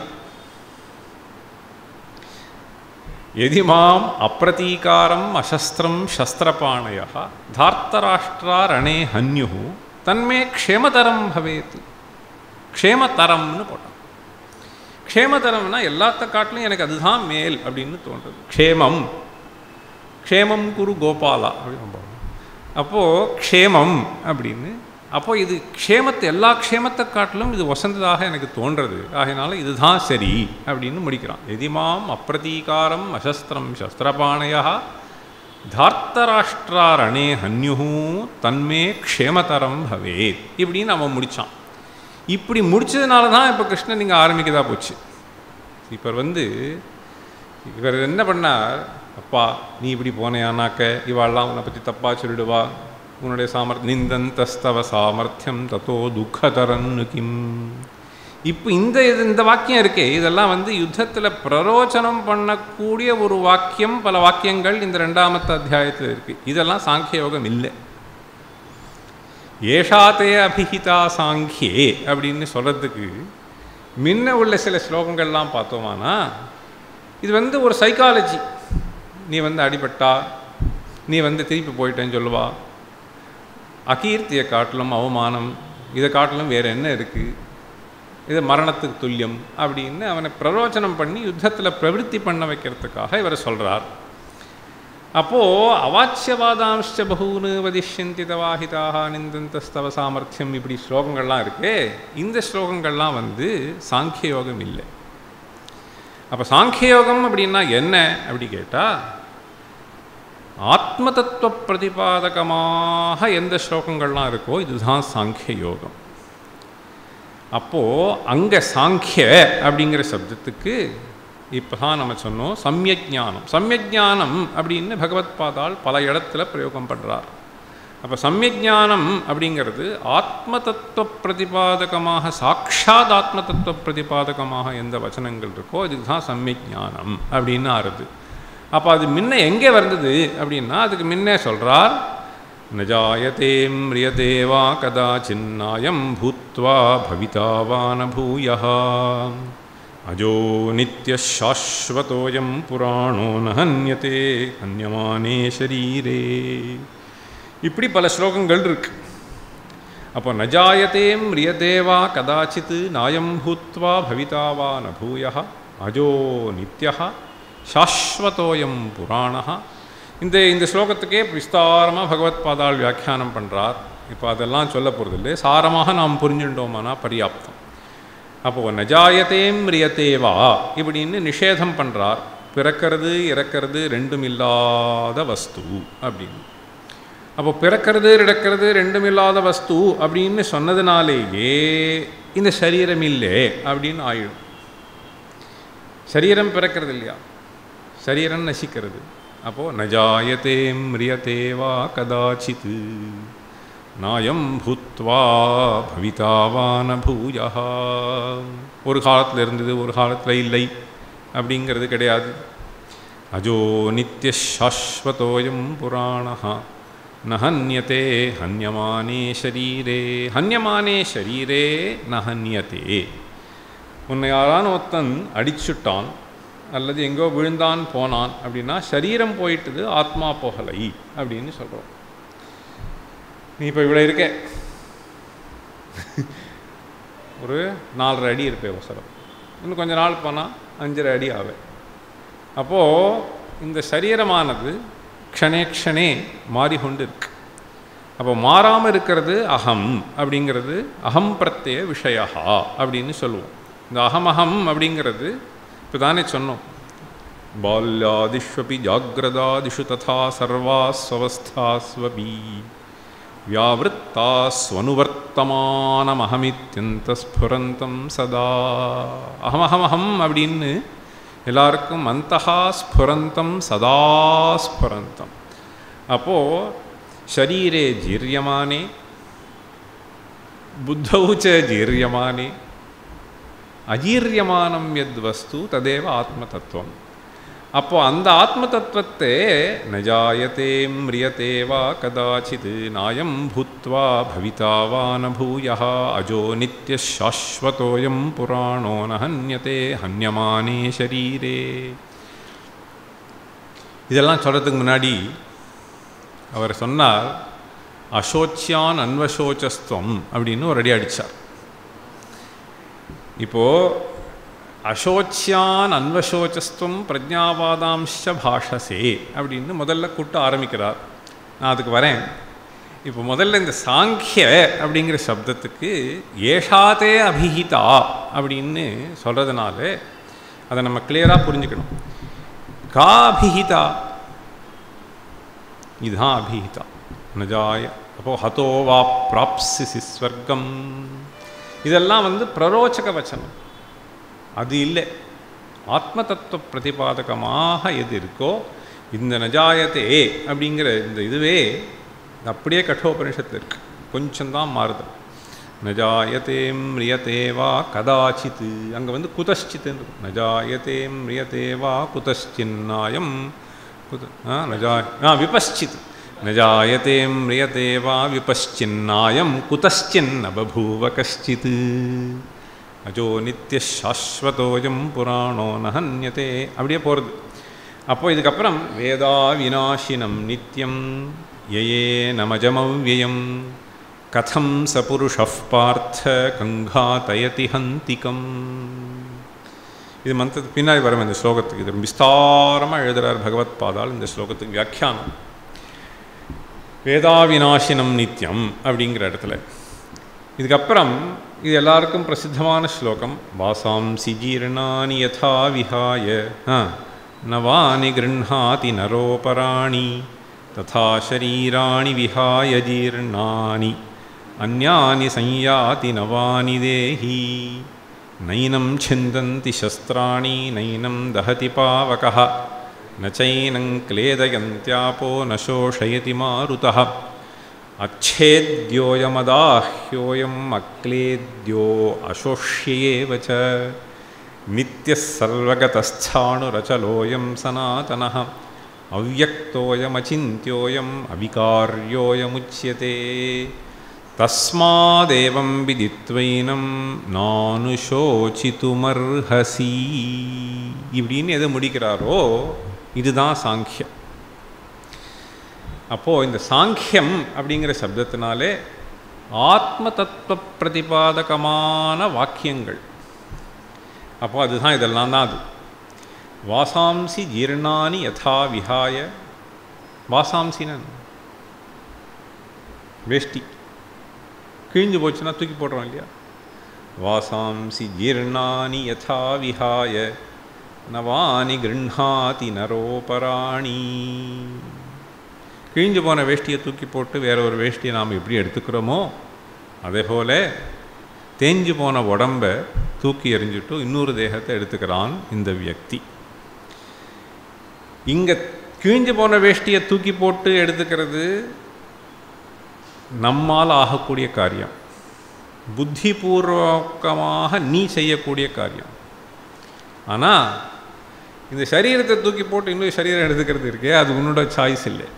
எதிமாம் அப்பிரதீகாரம் அசஸ்திரம் சஸ்திரபாணய தார்த்தராஷ்டிரா ரணே ஹன்யு தன்மே க்ஷேமதரம் பவேத் க்ஷேமதரம்னு போட்டான் க்ஷேமதரம்னா எல்லாத்த காட்டிலும் எனக்கு அதுதான் மேல் அப்படின்னு தோன்றுது க்ஷேமம் க்ஷேமம் குரு கோபாலா அப்படின்னு அப்போது க்ஷேமம் அப்படின்னு அப்போது இது க்ஷேமத்தை எல்லா க்ஷேமத்தை காட்டிலும் இது வசந்ததாக எனக்கு தோன்றது ஆகையினால இதுதான் சரி அப்படின்னு முடிக்கிறான் எதிமாம் அப்பிரதீகாரம் அசஸ்திரம் சஸ்திரபாணையா தார்த்தராஷ்டிரா ரணே ஹன்யு தன்மே க்ஷேமதரம் பவேத் இப்படின்னு அவன் முடித்தான் இப்படி முடித்ததுனால தான் இப்போ கிருஷ்ணன் நீங்கள் ஆரம்பிக்கதா போச்சு இப்போ வந்து இவர் என்ன பண்ணார் அப்பா நீ இப்படி போனேயானாக்க இவாள்லாம் உன்னை பற்றி தப்பாக சொல்லிடுவா உன்னுடைய சாமர்த் நிந்தந்தஸ்தவ சாமர்த்தியம் தத்தோ துக்கதரன்னு கிம் இப்போ இந்த இது இந்த வாக்கியம் இருக்கே இதெல்லாம் வந்து யுத்தத்தில் பிரரோச்சனம் பண்ணக்கூடிய ஒரு வாக்கியம் பல வாக்கியங்கள் இந்த ரெண்டாமத்து அத்தியாயத்தில் இருக்குது இதெல்லாம் சாங்கிய யோகம் இல்லை ஏஷாத்தே அபிஹிதா சாங்கியே அப்படின்னு சொல்கிறதுக்கு முன்ன உள்ள சில ஸ்லோகங்கள்லாம் பார்த்தோமானா இது வந்து ஒரு சைக்காலஜி நீ வந்து அடிபட்டா நீ வந்து திருப்பி போயிட்டேன்னு சொல்லுவா அகீர்த்தியை காட்டிலும் அவமானம் இதை காட்டிலும் வேறு என்ன இருக்குது இது மரணத்துக்கு துல்லியம் அப்படின்னு அவனை பிரரோச்சனம் பண்ணி யுத்தத்தில் பிரவருத்தி பண்ண வைக்கிறதுக்காக இவர் சொல்கிறார் அப்போது அவாச்சியவாதாம்ச பகூனு வதிஷ்யந்தி தவாஹிதாக நிந்தந்தஸ்தவ சாமர்த்தியம் இப்படி ஸ்லோகங்கள்லாம் இருக்கே இந்த ஸ்லோகங்கள்லாம் வந்து சாங்கிய யோகம் இல்லை அப்போ சாங்கிய யோகம் அப்படின்னா என்ன அப்படி கேட்டால் ஆத்ம தத்துவ பிரதிபாதகமாக எந்த ஸ்லோகங்கள்லாம் இருக்கோ இதுதான் சாங்கிய யோகம் அப்போது அங்கே சாங்கிய அப்படிங்கிற சப்தத்துக்கு இப்போ தான் நம்ம சொன்னோம் சமயஜானம் சமயஜானம் அப்படின்னு பகவத் பாதால் பல இடத்துல பிரயோகம் பண்ணுறார் அப்போ சமயஜானம் அப்படிங்கிறது ஆத்ம தத்துவ பிரதிபாதகமாக சாட்சாத் ஆத்ம தத்துவ பிரதிபாதகமாக எந்த வச்சனங்கள் இருக்கோ இதுக்கு தான் சமயஜானம் அப்படின்னு ஆறுது அப்போ அது முன்ன எங்கே வந்தது அப்படின்னா அதுக்கு முன்னே சொல்கிறார் நஜாயதே மிரியதே வா கதாச்சின்னாயம் பூத்வா பவிதா வா ந பூயः அஜோ நித்யசாஸ்வதோயம் புராணோ ந ஹன்யதே ஹன்யமானே ஷரீரே இப்படி பல ஸ்லோகங்கள் இருக்கு அப்போ நஜாயதே மிரியதே வா கதாச்சித் நாயம் பூத்வா பவிதா வா ந பூய அஜோ நித்யா சாஸ்வதோயம் புராணா இந்த இந்த ஸ்லோகத்துக்கே விஸ்தாரமாக பகவத் பாதாள் வியாக்கியானம் பண்ணுறார் இப்போ அதெல்லாம் சொல்ல போகிறதில்லை சாரமாக நாம் புரிஞ்சுட்டோமானா பரியாப்தம் அப்போது நஜாயத்தே மிரியத்தே வா இப்படின்னு நிஷேதம் பண்ணுறார் பிறக்கிறது இறக்கிறது ரெண்டும் இல்லாத வஸ்து அப்படின்னு அப்போ பிறக்கிறது இறக்கிறது ரெண்டும் இல்லாத வஸ்து அப்படின்னு சொன்னதுனாலேயே இந்த சரீரம் இல்லை அப்படின்னு ஆயிடும் சரீரம் பிறக்கிறது இல்லையா சரீரம் நசிக்கிறது அப்போது நஜாயத்தே மிரியத்தே வா கதாச்சித் நாயம் பூத்வா பவிதா வா ந பூயா ஒரு காலத்தில் இருந்தது ஒரு காலத்தில் இல்லை அப்படிங்கிறது கிடையாது அஜோ நித்திய சாஸ்வதோயம் புராணா ந ஹன்யத்தே ஹன்யமானே ஷரீரே ஹன்யமானே ஷரீரே ந ஹன்யத்தே உன்னை யாரான ஒருத்தன் அடிச்சுட்டான் அல்லது எங்கோ விழுந்தான் போனான் அப்படின்னா சரீரம் போயிட்டுது ஆத்மா போகலை அப்படின்னு சொல்கிறோம் நீ இப்போ இவ்வளோ இருக்க ஒரு நாலரை அடி இருப்பே அவசரம் இன்னும் கொஞ்ச நாள் போனால் அஞ்சரை அடி ஆவேன் அப்போது இந்த சரீரமானது க்ஷணே க்ஷணே மாறிக்கொண்டு இருக்கு அப்போ மாறாமல் இருக்கிறது அகம் அப்படிங்கிறது அகம் பிரத்யய விஷயா அப்படின்னு சொல்லுவோம் இந்த அகமகம் அப்படிங்கிறது இப்போ தானே சொன்னோம் பால்யாதிஷ்வபி ஜாகிரதாதிஷு ததா சர்வாஸ்வஸ்தாஸ்வபி வியாவிருத்தாஸ்வனுவர்த்தமானமஹமித்யந்த ஸ்புரந்தம் சதா அகமஹமஹம் அப்படின்னு எல்லாருக்கும் அந்தஹா ஸ்புரந்தம் சதா ஸ்புரந்தம் அப்போது ஷரீரே ஜீரியமானே புத்தௌ ச ஜீரியமானே அஜீரியமானம் எத் வஸ்து ததேவ ஆத்மதத்துவம் அப்போ அந்த ஆத்ம தத்துவத்தை நஜாயத்தே மிரியத்தே வா கதாச்சித் நாயம் பூத்வா பவிதா வா ந பூய அஜோ நித்திய சாஸ்வதோயம் புராணோ ந ஹன்யத்தே ஹன்யமானே ஷரீரே இதெல்லாம் சொல்கிறதுக்கு முன்னாடி அவர் சொன்னார் அசோச்சியான் அன்வசோச்சஸ்துவம் அப்படின்னு ஒரு அடி அடித்தார் இப்போது அசோச்சியான் அன்வசோச்சஸ்துவம் பிரஜாவாதாம்ச பாஷசே அப்படின்னு முதல்ல கூட்ட ஆரம்பிக்கிறார் நான் அதுக்கு வரேன் இப்போ முதல்ல இந்த சாங்கிய அப்படிங்கிற சப்தத்துக்கு ஏஷாதே அபிஹிதா அப்படின்னு சொல்கிறதுனால அதை நம்ம கிளியராக புரிஞ்சுக்கணும் கா அபிஹிதா இதுதான் அபிஹிதா நஜாய அப்போது ஹதோ வா பிராப்சிசி ஸ்வர்க்கம் இதெல்லாம் வந்து பிரரோச்சக வச்சனம் அது இல்லை ஆத்ம தத்துவ பிரதிபாதகமாக எது இருக்கோ இந்த நஜாயத்தே அப்படிங்கிற இந்த இதுவே அப்படியே கட்டோபனிஷத்தில் இருக்கு கொஞ்சம்தான் மாறுதல் நஜாயத்தே மிரியத்தே வா கதாச்சித் அங்கே வந்து குதஷ்சித் நஜாயத்தே மிரியத்தே வா குதஷ்சின்னாயம் குத ஆ நஜா ஆ விபஷ்சித் நஜாயத்தே மிரியத்தே வா விபஷ்சின்னாயம் குதஷ்சின்ன பபூவ கஷ்டித் அஜோ நித்திய சாஸ்வதோயம் புராணோ நஹன்யதே அப்படியே போகிறது அப்போ இதுக்கப்புறம் வேதா விநாசினம் நித்தியம் யயே நமஜமவ்யயம் கதம் ச புருஷ பார்த்த கங்காதயதி ஹந்திகம் இது மந்திரத்துக்கு பின்னாடி வரும் இந்த ஸ்லோகத்துக்கு இது விஸ்தாரமாக எழுதுகிறார் பகவத் பாதால் இந்த ஸ்லோகத்துக்கு வியாக்கியானம் வேதாவிநாசினம் நித்தியம் அப்படிங்கிற இடத்துல இதுக்கப்புறம் இது எல்லாருக்கும் பிரசித்தமான ஸ்லோகம் வாசாம்சி ஜீர்ணானி யதா விஹாய நவானி கிருண்ணாதி நரோபராணி ததா ஷரீராணி விஹாய ஜீர்ணானி அந்யானி சஞ்யாதி நவானி தேஹி நைனம் சிந்தந்தி சஸ்திராணி நைனம் தஹதி பாவகः न चैनं क्लेदयन्त्यापो न शोषयति मारुतः अच्छेद्योऽयमदाह्योऽयम् अक्लेद्यो अशोष्येव च नित्यः सर्वगतस्थाणुरचलोऽयं सनातनः अव्यक्तोऽयमचिन्त्योऽयम् अविकार्योऽयमुच्यते தஸ்மாதேவம் விதித்வைனம் நானுஷோச்சித்துமர்ஹசி இப்படின்னு எதை முடிக்கிறாரோ இதுதான் சாங்கியம் அப்போது இந்த சாங்கியம் அப்படிங்கிற சப்தத்தினாலே ஆத்ம தத்துவ பிரதிபாதகமான வாக்கியங்கள் அப்போ அதுதான் இதெல்லாம் தான் அது வாசாம்சி ஜீர்ணானி யதா விஹாய வாசாம்சின்னு வேஷ்டி கிழிஞ்சு போச்சுன்னா தூக்கி போடுறோம் இல்லையா வாசாம்சி ஜீர்ணானி யதா விஹாய நவானி கிருண்ணாதி நரோபராணி கிழிஞ்சு போன வேஷ்டியை தூக்கி போட்டு வேற ஒரு வேஷ்டியை நாம் எப்படி எடுத்துக்கிறோமோ அதே போல தேஞ்சு போன உடம்பை தூக்கி எறிஞ்சிட்டு இன்னொரு தேகத்தை எடுத்துக்கிறான் இந்த வியக்தி இங்கே கிழிஞ்சு போன வேஷ்டியை தூக்கி போட்டு எடுத்துக்கிறது நம்மால் ஆகக்கூடிய காரியம் புத்திபூர்வகமாக நீ செய்யக்கூடிய காரியம் ஆனால் இந்த சரீரத்தை தூக்கி போட்டு இன்னொரு சரீரம் எடுத்துக்கிறது இருக்கே அது உன்னோட சாய்ஸ் இல்லை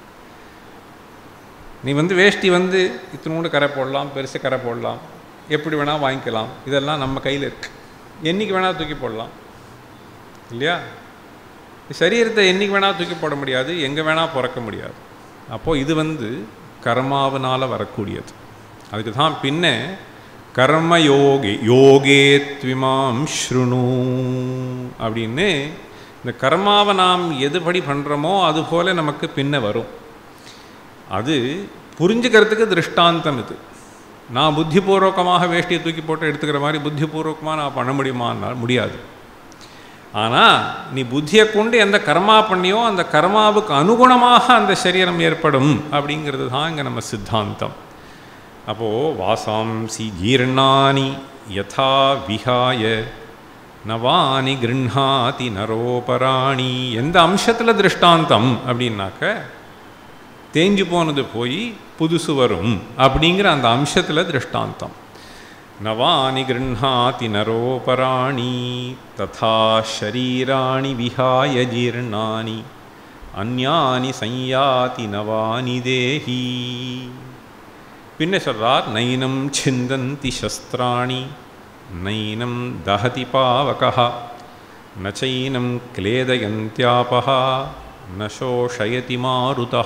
நீ வந்து வேஷ்டி வந்து இத்தினோண்டு கரை போடலாம் பெருசு கரை போடலாம் எப்படி வேணால் வாங்கிக்கலாம் இதெல்லாம் நம்ம கையில் இருக்கு என்றைக்கு வேணால் தூக்கி போடலாம் இல்லையா சரீரத்தை என்றைக்கு வேணால் தூக்கி போட முடியாது எங்கே வேணால் பிறக்க முடியாது அப்போது இது வந்து கர்மாவனால் வரக்கூடியது அதுக்கு தான் பின்ன கர்ம யோகி யோகே த்விமாம் ஸ்ருணு அப்படின்னு இந்த கர்மாவை நாம் எதுபடி பண்ணுறோமோ அதுபோல் நமக்கு பின்ன வரும் அது புரிஞ்சுக்கிறதுக்கு திருஷ்டாந்தம் இது நான் புத்திபூர்வகமாக வேஷ்டியை தூக்கி போட்டு எடுத்துக்கிற மாதிரி புத்திபூர்வகமாக நான் பண்ண முடியுமானால் முடியாது ஆனால் நீ புத்தியை கொண்டு எந்த கர்மா பண்ணியோ அந்த கர்மாவுக்கு அனுகுணமாக அந்த சரீரம் ஏற்படும் அப்படிங்கிறது தான் இங்கே நம்ம சித்தாந்தம் அப்போது வாசாம்சி ஜீர்ணானி யதா விஹாய நவானி கிருண்ணாதி நரோபராணி எந்த அம்சத்தில் திருஷ்டாந்தம் அப்படின்னாக்க தேஞ்சு போனது போய் புதுசு வரும் அப்படிங்கிற அந்த அம்சத்தில் திருஷ்டாந்தம் நவானி கிருண்ணாதி நரோபராணி ததா ஷரீராணி விஹாய ஜீர்ணானி அந்யானி சஞ்யாதி நவானி தேஹி பின்ன சொல்றார் நைனம் சிந்தந்தி சஸ்திராணி நைனம் தஹதி பாவகா நச்சைனம் கிளேதயந்தியாபா ந சோஷயதி மாருதா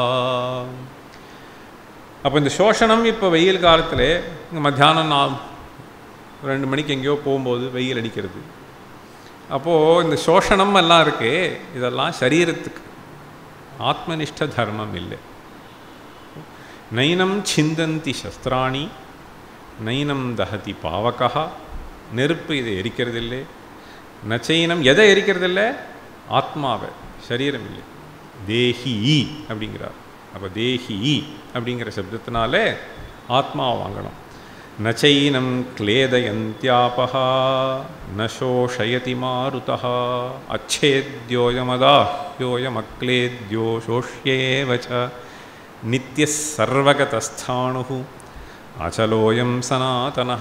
அப்போ இந்த சோஷணம் இப்போ வெயில் காலத்தில் இங்கே மத்தியானம் நான் ரெண்டு மணிக்கு எங்கேயோ போகும்போது வெயில் அடிக்கிறது அப்போது இந்த சோஷணம் எல்லாம் இருக்கே இதெல்லாம் சரீரத்துக்கு ஆத்மனிஷ்ட தர்மம் இல்லை நைனம் சிந்தந்தி சஸ்திராணி நைனம் தஹதி பாவகா நெருப்பு இதை எரிக்கிறதில்லை நச்சைனம் எதை எரிக்கிறதில்லை ஆத்மாவை சரீரம் இல்லை தேஹி அப்படிங்கிறார் அப்போ தேஹி அப்படிங்கிற சப்தத்தினாலே ஆத்மாவை வாங்கணும் நச்சைனம் கிளேதயந்தியாபா நோஷயதி மாருதா அச்சேத்யோயமதாஹ்யோயமக்லேத்யோ சோஷ்யேவச்ச நித்திய சர்வகதஸ்தானு அச்சலோயம் சனாதன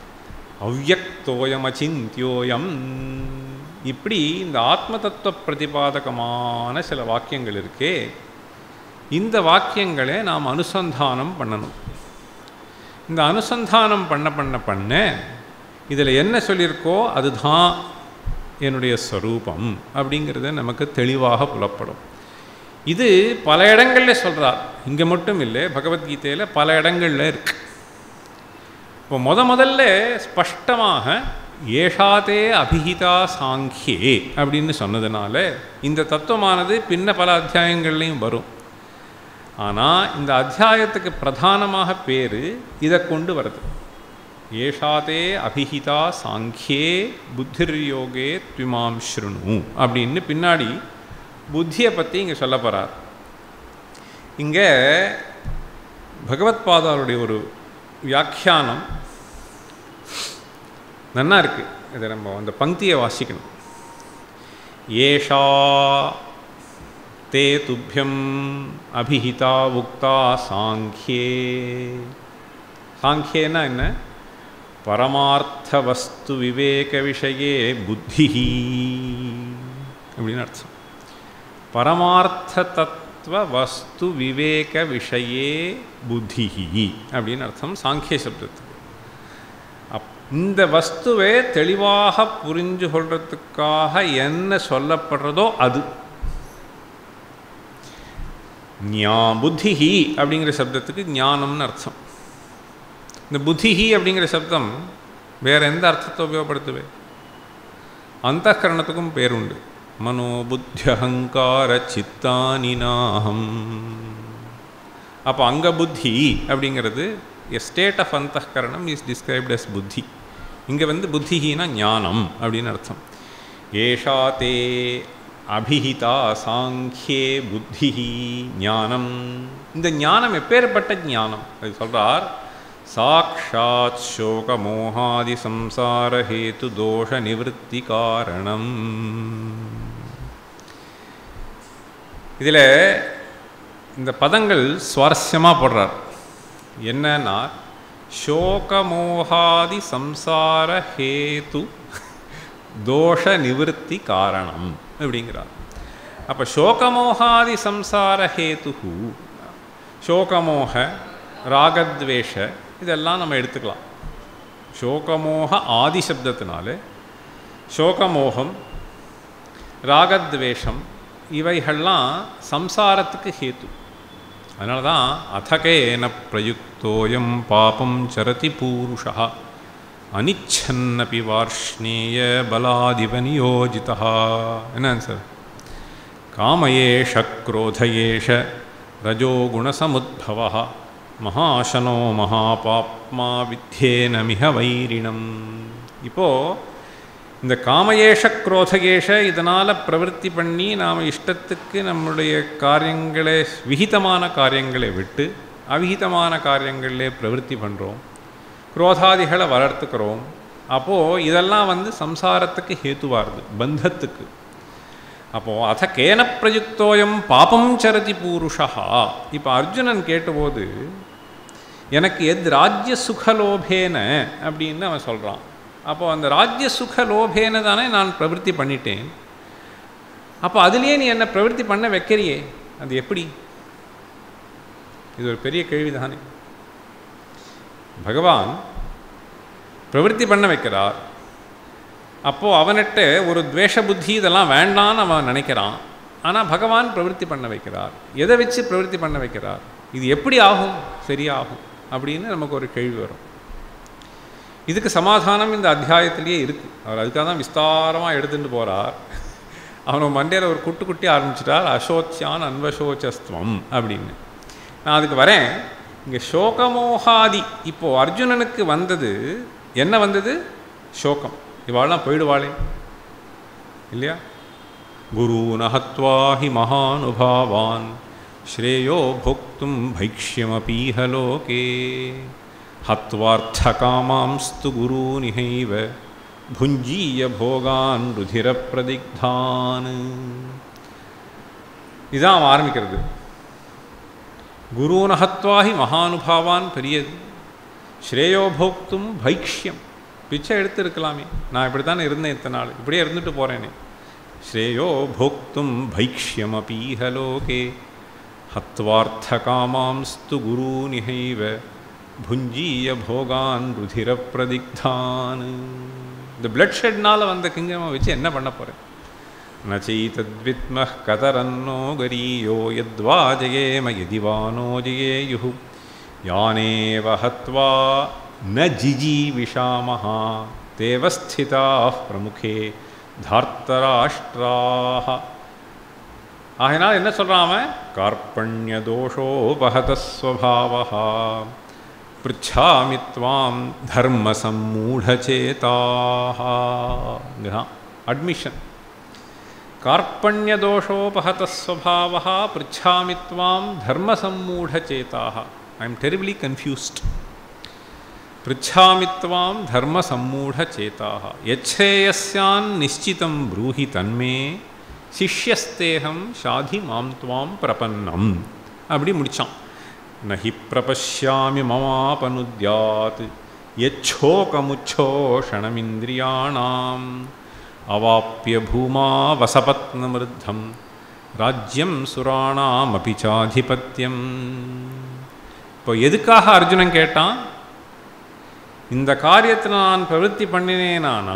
அவ்வக்தோயமச்சிந்தியோயம் இப்படி இந்த ஆத்ம தத்துவ பிரதிபாதகமான சில வாக்கியங்கள் இருக்கே இந்த வாக்கியங்களை நாம் அனுசந்தானம் பண்ணணும் இந்த அனுசந்தானம் பண்ண பண்ண பண்ண இதில் என்ன சொல்லியிருக்கோ அதுதான் என்னுடைய ஸ்வரூபம் அப்படிங்கிறது நமக்கு தெளிவாக புலப்படும் இது பல இடங்களில் சொல்கிறார் இங்கே மட்டும் இல்லை பகவத்கீதையில் பல இடங்களில் இருக்கு இப்போ முத முதல்ல ஸ்பஷ்டமாக ஏஷாதே அபிஹிதா சாங்கியே அப்படின்னு சொன்னதுனால இந்த தத்துவமானது பின்ன பல அத்தியாயங்கள்லையும் வரும் ஆனால் இந்த அத்தியாயத்துக்கு பிரதானமாக பேர் இதை கொண்டு வருது ஏஷாதே அபிஹிதா சாங்கியே புத்திர் யோகே த்விமாம் ஸ்ருணு அப்படின்னு பின்னாடி புத்தியை பற்றி இங்கே சொல்ல போகிறார் இங்கே பகவத்பாதாருடைய ஒரு வியாக்கியானம் நன்னா இருக்குது இதை நம்ம அந்த பங்கியை வாசிக்கணும் ஏஷா தே துப்பியம் அபிஹிதா உக்தா சாங்கியே சாங்கியேனா என்ன பரமார்த்த வஸ்து விவேக விஷயே புத்தி அப்படின்னு அர்த்தம் பரமார்த்த தத்துவ வஸ்து விவேக விஷயே புத்தி அப்படின்னு அர்த்தம் சாங்கிய சப்தத்துக்கு அப் இந்த வஸ்துவை தெளிவாக புரிஞ்சு கொள்றதுக்காக என்ன சொல்லப்படுறதோ அது ஞா புத்திஹி அப்படிங்கிற சப்தத்துக்கு ஞானம்னு அர்த்தம் இந்த புத்திஹி அப்படிங்கிற சப்தம் வேறு எந்த அர்த்தத்தை உபயோகப்படுத்துவே அந்த கரணத்துக்கும் பேருண்டு மனோ புத்தியகங்கார சித்தானி நாகம் அப்போ அங்க புத்தி அப்படிங்கிறது எ ஸ்டேட் ஆஃப் அந்தகரணம் இஸ் டிஸ்கிரைப்ட் அஸ் புத்தி இங்கே வந்து புத்திஹீனா ஞானம் அப்படின்னு அர்த்தம் ஏஷா தே அபிஹிதா சாங்கியே புத்தி ஞானம் இந்த ஞானம் எப்பேற்பட்ட ஞானம் அது சொல்கிறார் சாட்சாத் சோகமோகாதி சம்சார ஹேத்து தோஷ நிவத்தி காரணம் இதில் இந்த பதங்கள் சுவாரஸ்யமாக போடுறார் என்னன்னா சோகமோகாதி சம்சார ஹேத்து தோஷ நிவத்தி காரணம் அப்படிங்கிறார் அப்போ சோகமோகாதி சம்சார ஹேத்து சோகமோக ராகத்வேஷ இதெல்லாம் நம்ம எடுத்துக்கலாம் சோகமோக ஆதி சப்தத்தினால சோகமோகம் ராகத்வேஷம் இவைகள்லாம் சம்சாரத்துக்கு ஹேத்து அதனால தான் அதகேன பிரயுக்தோயம் பாபம் சரதி பூருஷா அனிச்சன்னபி வார்ஷ்ணேய பலாதிவ நியோஜிதா என்ன ஆன்சர் காமயேஷ क्रोधयेष ரஜோகுணசமுদ্भவ மகாசனோ மகாபாப்மா வித்யேனமிக வைரிணம் இப்போது இந்த காமயேஷ குரோதகேஷ இதனால் பிரவருத்தி பண்ணி நாம் இஷ்டத்துக்கு நம்முடைய காரியங்களை விகிதமான காரியங்களை விட்டு அவிகிதமான காரியங்களிலே பிரவருத்தி பண்ணுறோம் குரோதாதிகளை வளர்த்துக்கிறோம் அப்போது இதெல்லாம் வந்து சம்சாரத்துக்கு ஹேத்துவாருது பந்தத்துக்கு அப்போது அத கேன பிரயுக்தோயம் பாபம் சரதி பூருஷா இப்போ அர்ஜுனன் கேட்டபோது எனக்கு எத் ராஜ்ய சுகலோபேன அப்படின்னு அவன் சொல்கிறான் அப்போ அந்த ராஜ்ய சுக லோபேன தானே நான் பிரவருத்தி பண்ணிட்டேன் அப்போ அதுலேயே நீ என்னை பிரவருத்தி பண்ண வைக்கிறியே அது எப்படி இது ஒரு பெரிய கேள்வி தானே பகவான் பிரவருத்தி பண்ண வைக்கிறார் அப்போது அவன்கிட்ட ஒரு துவேஷ புத்தி இதெல்லாம் வேண்டான்னு அவன் நினைக்கிறான் ஆனால் பகவான் பிரவருத்தி பண்ண வைக்கிறார் எதை வச்சு பிரவருத்தி பண்ண வைக்கிறார் இது எப்படி ஆகும் சரியாகும் அப்படின்னு நமக்கு ஒரு கேள்வி வரும் இதுக்கு சமாதானம் இந்த அத்தியாயத்திலேயே இருக்குது அவர் அதுக்காக தான் விஸ்தாரமாக எடுத்துகிட்டு போகிறார் அவன் மண்டையில் ஒரு குட்டு குட்டி ஆரம்பிச்சிட்டார் அசோச்சியான் அன்வசோச்சஸ்துவம் அப்படின்னு நான் அதுக்கு வரேன் இங்கே சோகமோகாதி இப்போது அர்ஜுனனுக்கு வந்தது என்ன வந்தது சோகம் இவாள்லாம் போயிடுவாளே இல்லையா குரு நகத்வாஹி மகானுபாவான் ஸ்ரேயோ போக்தும் பைக்ஷ்யமபீஹ லோகே हत्वार्थकामांस्तु गुरूनिहैव भुञ्जीय भोगान् रुधिरप्रदिग्धान् இதான் அவன் ஆரம்பிக்கிறது குருநகத்வாகி மகானுபாவான் பெரியது ஸ்ரேயோ போக்தும் பைக்ஷ்யம் பிச்சை எடுத்து இருக்கலாமே நான் இப்படி தானே இருந்தேன் இத்தனை நாள் இப்படியே இருந்துட்டு போகிறேனே ஸ்ரேயோ போக்தும் பைக்ஷ்யம் அப்பீஹலோகே ஹத்வார்த்தகாமாம்ஸ்து குருநிஹைவ புஞ்சீய போகான் ருதிர பிரதிக்தான் இந்த பிளட் ஷெட்னால் வந்த கிங்கமை வச்சு என்ன பண்ண போகிறேன் நச்சைதத்வித்மः கதரன்னோ கரீயோ யத்வா ஜயேம யதிவானோ ஜயேயுः யானேவ ஹத்வா ந ஜிஜீவிஷாமः தேவ ஸ்திதாः பிரமுகே தார்த்தராஷ்டிராः ஆகினால் என்ன சொல்கிறான் அவன் கார்பண்ய தோஷோபகதஸ்வபாவா பிருச்சாமி துவாம் தர்ம சம்மூடச்சேதாக அட்மிஷன் கார்பண்யதோஷோபகதஸ்வபாவா பிருச்சாமி துவாம் தர்ம சம்மூடச்சேதாக ஐ எம் டெரிபிளி கன்ஃபியூஸ்ட் पृच्छामि त्वां धर्मसम्मूढचेताः यच्छ्रेयस्यान् निश्चितं ब्रूहि तन्मे சிஷ்யஸ்தேகம் ஷாதி மாம் துவாம் பிரபன்னம் அப்படி முடித்தான் நஹி பிரபஷ்யாமி மமாபனுத்யாத் யச்சோகமுச்சோஷணமிந்திரியாணாம் அவாப்பிய பூமா வசபத்னமிருத்தம் ராஜ்யம் சுராணாம் அபி சாதிபத்தியம் இப்போ எதுக்காக அர்ஜுனன் கேட்டான் இந்த காரியத்தை நான் பிரவൃத்தி பண்ணினேனானா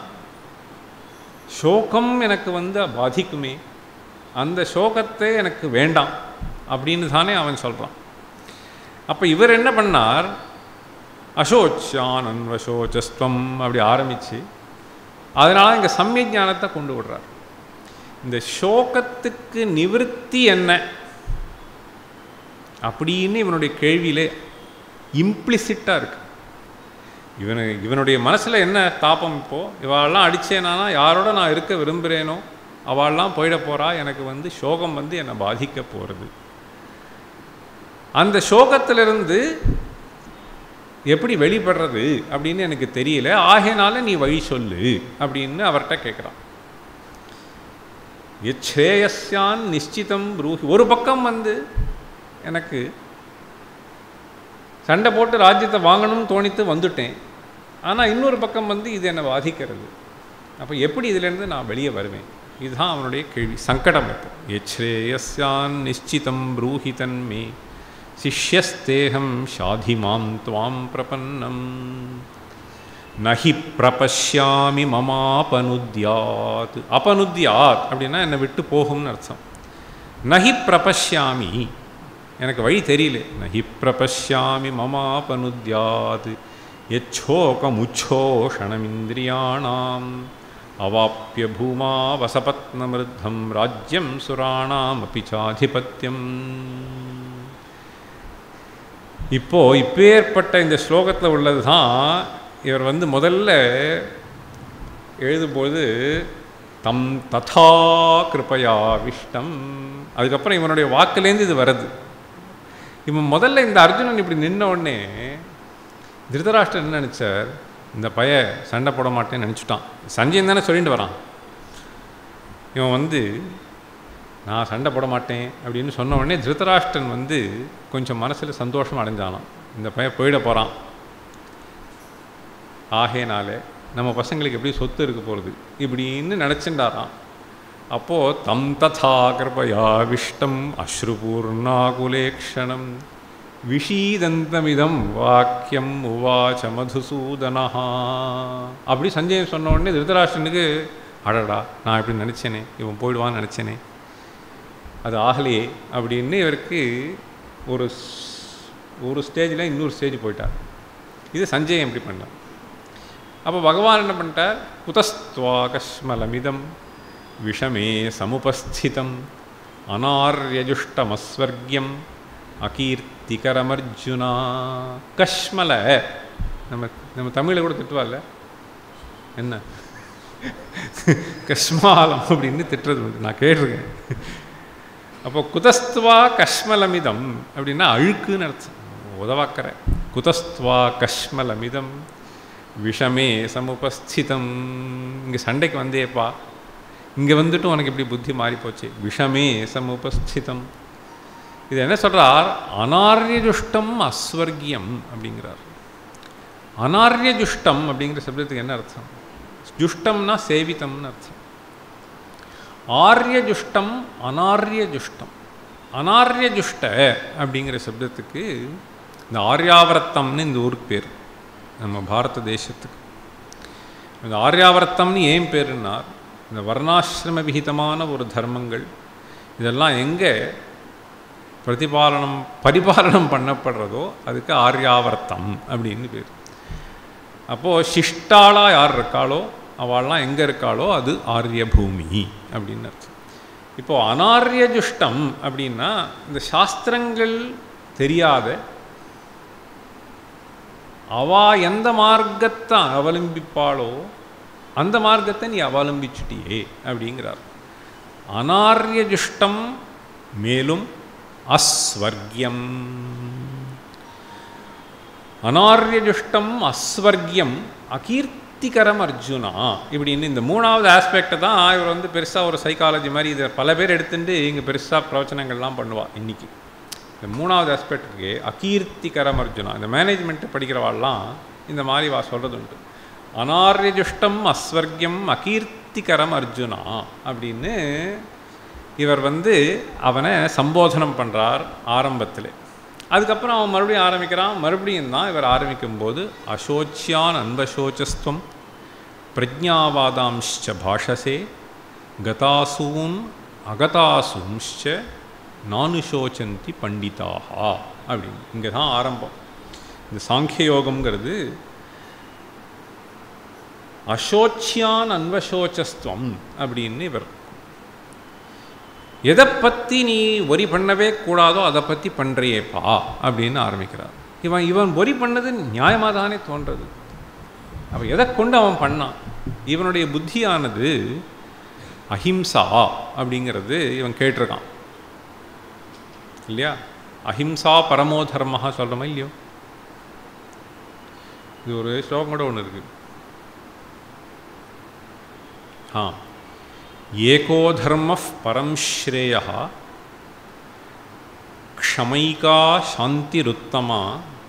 சோகம் எனக்கு வந்து பாதிக்குமே அந்த சோகத்தை எனக்கு வேண்டாம் அப்படின்னு தானே அவன் சொல்கிறான் அப்போ இவர் என்ன பண்ணார் அசோச்சான் அன்வசோச்சஸ்துவம் அப்படி ஆரம்பித்து அதனால் இங்கே சமய ஞானத்தை கொண்டு விடுறார் இந்த சோகத்துக்கு நிவிருத்தி என்ன அப்படின்னு இவனுடைய கேள்வியிலே இம்ப்ளிசிட்டாக இருக்கு இவனு இவனுடைய மனசில் என்ன தாபம் இப்போது இவாளெல்லாம் அடித்தேனானா யாரோட நான் இருக்க விரும்புகிறேனோ அவள்லாம் போயிட போகிறா எனக்கு வந்து சோகம் வந்து என்னை பாதிக்க போகிறது அந்த சோகத்திலிருந்து எப்படி வெளிப்படுறது அப்படின்னு எனக்கு தெரியல ஆகையினால நீ வழி சொல்லு அப்படின்னு அவர்கிட்ட கேட்குறான் எச்ரேயஸ்யான் நிச்சிதம் ப்ரூஹி ஒரு பக்கம் வந்து எனக்கு சண்டை போட்டு ராஜ்யத்தை வாங்கணும்னு தோணித்து வந்துட்டேன் ஆனால் இன்னொரு பக்கம் வந்து இது என்னை பாதிக்கிறது அப்போ எப்படி இதிலேருந்து நான் வெளியே வருவேன் இதுதான் அவனுடைய கேள்வி சங்கடம் இப்போ எச்ரேயஸ்யான் நிச்சிதம் ப்ரூஹி தன்மே சிஷ்யஸ்தேகம் ஷாதி மாம் துவாம் பிரபன்னம் நஹி பிரபஷ்யாமி மமாபனுத்யாத் அபனுத்யாத் அப்படின்னா என்னை விட்டு போகும்னு அர்த்தம் நஹி பிரபஷ்யாமி எனக்கு வழி தெரியல நஹி பிரபஷ்யாமி மமாபனுத்யாத் யச்சோகமுச்சோஷணமிந்திரியாணாம் அவாப்பிய பூமா வசபத்னமிருத்தம் ராஜ்யம் சுராணாம் அபி சாதிபத்தியம் இப்போ இப்பேற்பட்ட இந்த ஸ்லோகத்தில் உள்ளது தான் இவர் வந்து முதல்ல எழுதும்போது தம் ததா கிருபயா விஷ்டம் அதுக்கப்புறம் இவனுடைய வாக்குலேருந்து இது வருது இவன் முதல்ல இந்த அர்ஜுனன் இப்படி நின்ன உடனே திருதராஷ்டிரன் என்ன நினச்சார் இந்த பைய சண்டை போட மாட்டேன்னு நினச்சிட்டான் சஞ்சயன் தானே சொல்லிட்டு வரான் இவன் வந்து நான் சண்டை போட மாட்டேன் அப்படின்னு சொன்ன உடனே திருதராஷ்டிரன் வந்து கொஞ்சம் மனசில் சந்தோஷம் அடைஞ்சானான் இந்த பையன் போயிட போகிறான் ஆகையினாலே நம்ம பசங்களுக்கு எப்படி சொத்து இருக்க போகிறது இப்படின்னு நினச்சிண்டாராம் அப்போது தம் ததா கிருபயா விஷ்டம் அஸ்ருபூர்ணாகுலேக்ஷணம் விஷீதந்தமிதம் வாக்கியம் உவாச்ச மதுசூதனா அப்படி சஞ்சயன் சொன்ன உடனே திருதராஷ்டனுக்கு அடடா நான் இப்படி நினச்சேனே இவன் போயிடுவான்னு நினச்சேனே அது ஆகலையே அப்படின்னு இவருக்கு ஒரு ஒரு ஸ்டேஜில் இன்னொரு ஸ்டேஜ் போயிட்டார் இது சஞ்சயன் எப்படி பண்ணார் அப்போ பகவான் என்ன பண்ணிட்டார் குதஸ்துவாகஸ்மலமிதம் விஷமே சமுபஸ்திதம் அனார்யஜுஷ்டமஸ்வர்கியம் அகீர்த்திகரமர்ஜுனா கஷ்மல நம்ம நம்ம தமிழில் கூட திட்டுவார்ல என்ன கஷ்மாலம் அப்படின்னு திட்டுறது உண்டு நான் கேட்டிருக்கேன் அப்போ குதஸ்துவா கஷ்மலமிதம் அப்படின்னா அழுக்குன்னு அர்த்தம் உதவாக்கற குதஸ்துவா கஷ்மலமிதம் விஷமே சமுபஸ்திதம் இங்கே சண்டைக்கு வந்தேப்பா இங்கே வந்துட்டு உனக்கு இப்படி புத்தி மாறிப்போச்சு விஷமே சமுபஸ்திதம் இது என்ன சொல்கிறார் அனாரியஜுஷ்டம் அஸ்வர்கியம் அப்படிங்கிறார் அனாரியஜுஷ்டம் அப்படிங்கிற சப்தத்துக்கு என்ன அர்த்தம் ஜுஷ்டம்னா சேவிதம்னு அர்த்தம் ஆரியஜுஷ்டம் அனாரியஜுஷ்டம் அனாரியஜுஷ்ட அப்படிங்கிற சப்தத்துக்கு இந்த ஆர்யாவரத்தம்னு இந்த ஊருக்கு பேர் நம்ம பாரத தேசத்துக்கு இந்த ஆர்யாவரத்தம்னு ஏன் பேருன்னா இந்த வர்ணாசிரம விகிதமான ஒரு தர்மங்கள் இதெல்லாம் எங்கே பிரதிபாலனம் பரிபாலனம் பண்ணப்படுறதோ அதுக்கு ஆர்யாவர்த்தம் அப்படின்னு பேர் அப்போது சிஷ்டாளாக யார் இருக்காளோ அவள்லாம் எங்கே இருக்காளோ அது ஆரிய பூமி அப்படின்னு அர்த்தம் இப்போது அனாரியஜுஷ்டம் அப்படின்னா இந்த சாஸ்திரங்கள் தெரியாத அவா எந்த மார்க்கத்தை அவலம்பிப்பாளோ அந்த மார்க்கத்தை நீ அவலம்பிச்சுட்டியே அப்படிங்கிறார் அனாரியஜுஷ்டம் மேலும் அஸ்வர்கியம் அனாரியஜுஷ்டம் அஸ்வர்கியம் அகீர்த்தி அகீர்த்திகரம் அர்ஜுனா இப்படின்னு இந்த மூணாவது ஆஸ்பெக்டை தான் இவர் வந்து பெருசாக ஒரு சைக்காலஜி மாதிரி இதை பல பேர் எடுத்துட்டு இங்கே பெருசாக பிரவச்சனங்கள்லாம் பண்ணுவா இன்னைக்கு இந்த மூணாவது ஆஸ்பெக்டுக்கு அகீர்த்திகரம் அர்ஜுனா இந்த மேனேஜ்மெண்ட்டு படிக்கிறவாள்லாம் இந்த மாதிரி வா சொல்கிறது உண்டு அனாரியஜுஷ்டம் அஸ்வர்கியம் அகீர்த்திகரம் அர்ஜுனா அப்படின்னு இவர் வந்து அவனை சம்போதனம் பண்ணுறார் ஆரம்பத்தில் அதுக்கப்புறம் அவன் மறுபடியும் ஆரம்பிக்கிறான் மறுபடியும் தான் இவர் ஆரம்பிக்கும்போது அசோச்சியான் அன்பசோச்சஸ்துவம் பிரஜாவாதாம்ச்ச பாஷசே கதாசூன் அகதாசூம்ச்ச நானுஷோச்சந்தி பண்டிதாகா அப்படின்னு இங்கே தான் ஆரம்பம் இந்த சாங்கிய யோகம்ங்கிறது அசோச்சியான் அன்வசோச்சஸ்துவம் அப்படின்னு இவர் எதை பற்றி நீ ஒரி பண்ணவே கூடாதோ அதை பற்றி பண்ணுறியேப்பா அப்படின்னு ஆரம்பிக்கிறார் இவன் இவன் ஒரி பண்ணது நியாயமாக தானே தோன்றது அவன் எதை கொண்டு அவன் பண்ணான் இவனுடைய புத்தியானது அஹிம்சா அப்படிங்கிறது இவன் கேட்டிருக்கான் இல்லையா அஹிம்சா பரமோ தர்மஹா சொல்கிறோமா இல்லையோ இது ஒரு ஸ்லோகம் கூட ஒன்று இருக்குது ஆ ஏகோ தர்ம பரம் ஸ்ரேய க்ஷமைகா சாந்திருத்தமா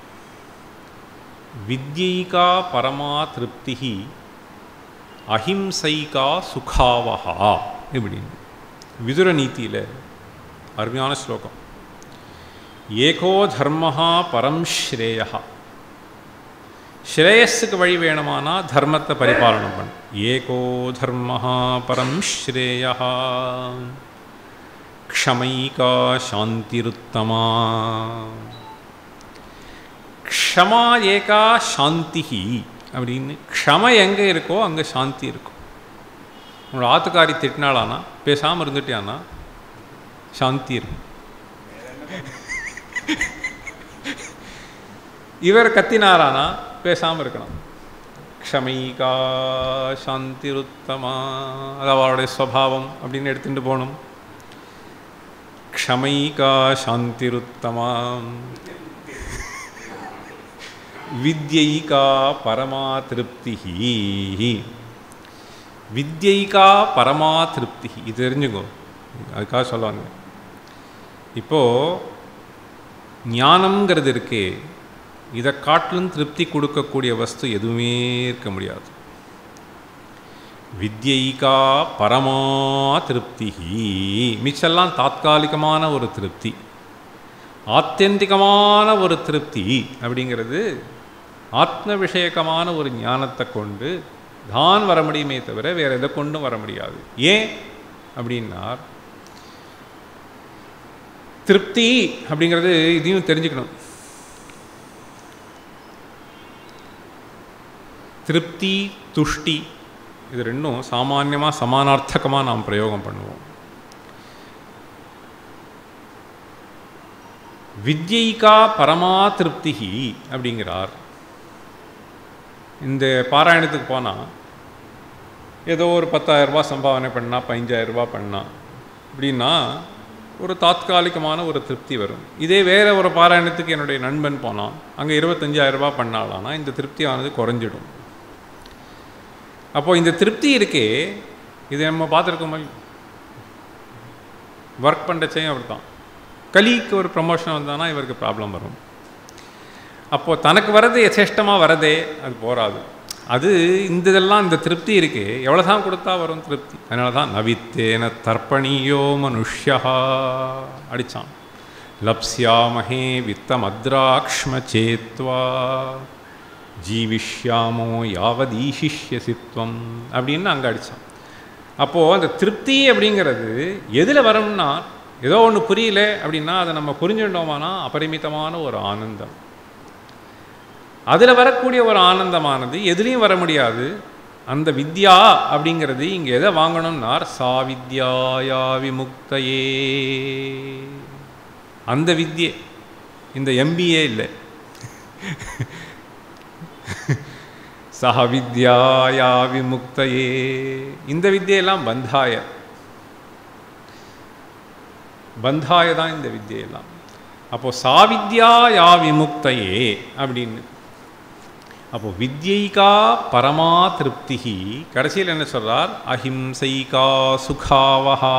வித்யைகா பரமா திருப்தி அஹிம்சைகா சுகாவஹா இப்படின்னு விதுர நீதியில் அருமையான ஸ்லோகம் ஏகோ தர்மஹா பரம் ஸ்ரேயா ஸ்ரேயஸுக்கு வழி வேணுமானா தர்மத்தை பரிபாலனம் பண்ணு ஏகோ தர்மஹா பரம் ஸ்ரேயா க்ஷமைகா சாந்திருத்தமா க்ஷமா ஏகா சாந்தி அப்படின்னு க்ஷம எங்கே இருக்கோ அங்கே சாந்தி இருக்கும் உன்னோட ஆத்துக்காரி திட்டினாலானா பேசாமல் இருந்துட்டியானா சாந்தி இருக்கும் இவர் கத்தினாரானா பேசாமல் இருக்கணும் க்ஷமைகா சாந்திருத்தமா அது அவளுடைய ஸ்வபாவம் அப்படின்னு எடுத்துட்டு போகணும் க்ஷமைகா சாந்திருத்தமா வித்யைகா பரமா திருப்தி வித்யைகா பரமா திருப்தி இது தெரிஞ்சுக்கோ அதுக்காக சொல்லுவாங்க இப்போது ஞானம்ங்கிறது இருக்கே இதை காட்டிலும் திருப்தி கொடுக்கக்கூடிய வஸ்து எதுவுமே இருக்க முடியாது வித்யைகா பரமா திருப்தி மிச்செல்லாம் தாத்காலிகமான ஒரு திருப்தி ஆத்தியந்திகமான ஒரு திருப்தி அப்படிங்கிறது ஆத்ம விஷயகமான ஒரு ஞானத்தை கொண்டு தான் வர முடியுமே தவிர வேறு எதை கொண்டும் வர முடியாது ஏன் அப்படின்னார் திருப்தி அப்படிங்கிறது இதையும் தெரிஞ்சுக்கணும் திருப்தி துஷ்டி இது ரெண்டும் சாமான்யமாக சமானார்த்தகமாக நாம் பிரயோகம் பண்ணுவோம் வித்யைகா பரமா திருப்தி அப்படிங்கிறார் இந்த பாராயணத்துக்கு போனால் ஏதோ ஒரு பத்தாயிரரூபா சம்பாவனை பண்ணால் பதினஞ்சாயிரரூபா பண்ணால் அப்படின்னா ஒரு தாத்காலிகமான ஒரு திருப்தி வரும் இதே வேறு ஒரு பாராயணத்துக்கு என்னுடைய நண்பன் போனான் அங்கே இருபத்தஞ்சாயிரரூபா பண்ணாலானா இந்த திருப்தியானது குறைஞ்சிடும் அப்போது இந்த திருப்தி இருக்கே இது நம்ம பார்த்துருக்கோம் ஒர்க் பண்ணுறச்சையும் அப்படி தான் கலிக்கு ஒரு ப்ரமோஷன் வந்தானா இவருக்கு ப்ராப்ளம் வரும் அப்போது தனக்கு வர்றது யசேஷ்டமாக வரதே அது போகாது அது இந்த இதெல்லாம் இந்த திருப்தி இருக்கு எவ்வளோ தான் கொடுத்தா வரும் திருப்தி அதனால தான் நவித்தேன தர்ப்பணியோ மனுஷ்யா அடித்தான் லப்ஸ்யாமஹே வித்தமத்ராக்ஷ்ம சேத்வா ஜீவிஷ்யாமோ யாவதீஷிஷ்யசித்வம் அப்படின்னு அங்கே அடித்தான் அப்போது அந்த திருப்தி அப்படிங்கிறது எதில் வரும்னா ஏதோ ஒன்று புரியல அப்படின்னா அதை நம்ம புரிஞ்சுட்டோமானா அபரிமிதமான ஒரு ஆனந்தம் அதில் வரக்கூடிய ஒரு ஆனந்தமானது எதுலேயும் வர முடியாது அந்த வித்யா அப்படிங்கிறது இங்கே எதை வாங்கணும்னார் சா வித்யாயா விமுக்தையே அந்த வித்யே இந்த எம்பிஏ இல்லை சஹ வித்யாயா விமுக்தையே இந்த வித்தியெல்லாம் பந்தாய பந்தாய தான் இந்த வித்தியெல்லாம் அப்போது சாவித்யா யா விமுக்தையே அப்படின்னு அப்போ வித்யைகா பரமா திருப்திகி கடைசியில் என்ன சொல்றார் அஹிம்சைகா சுகாவஹா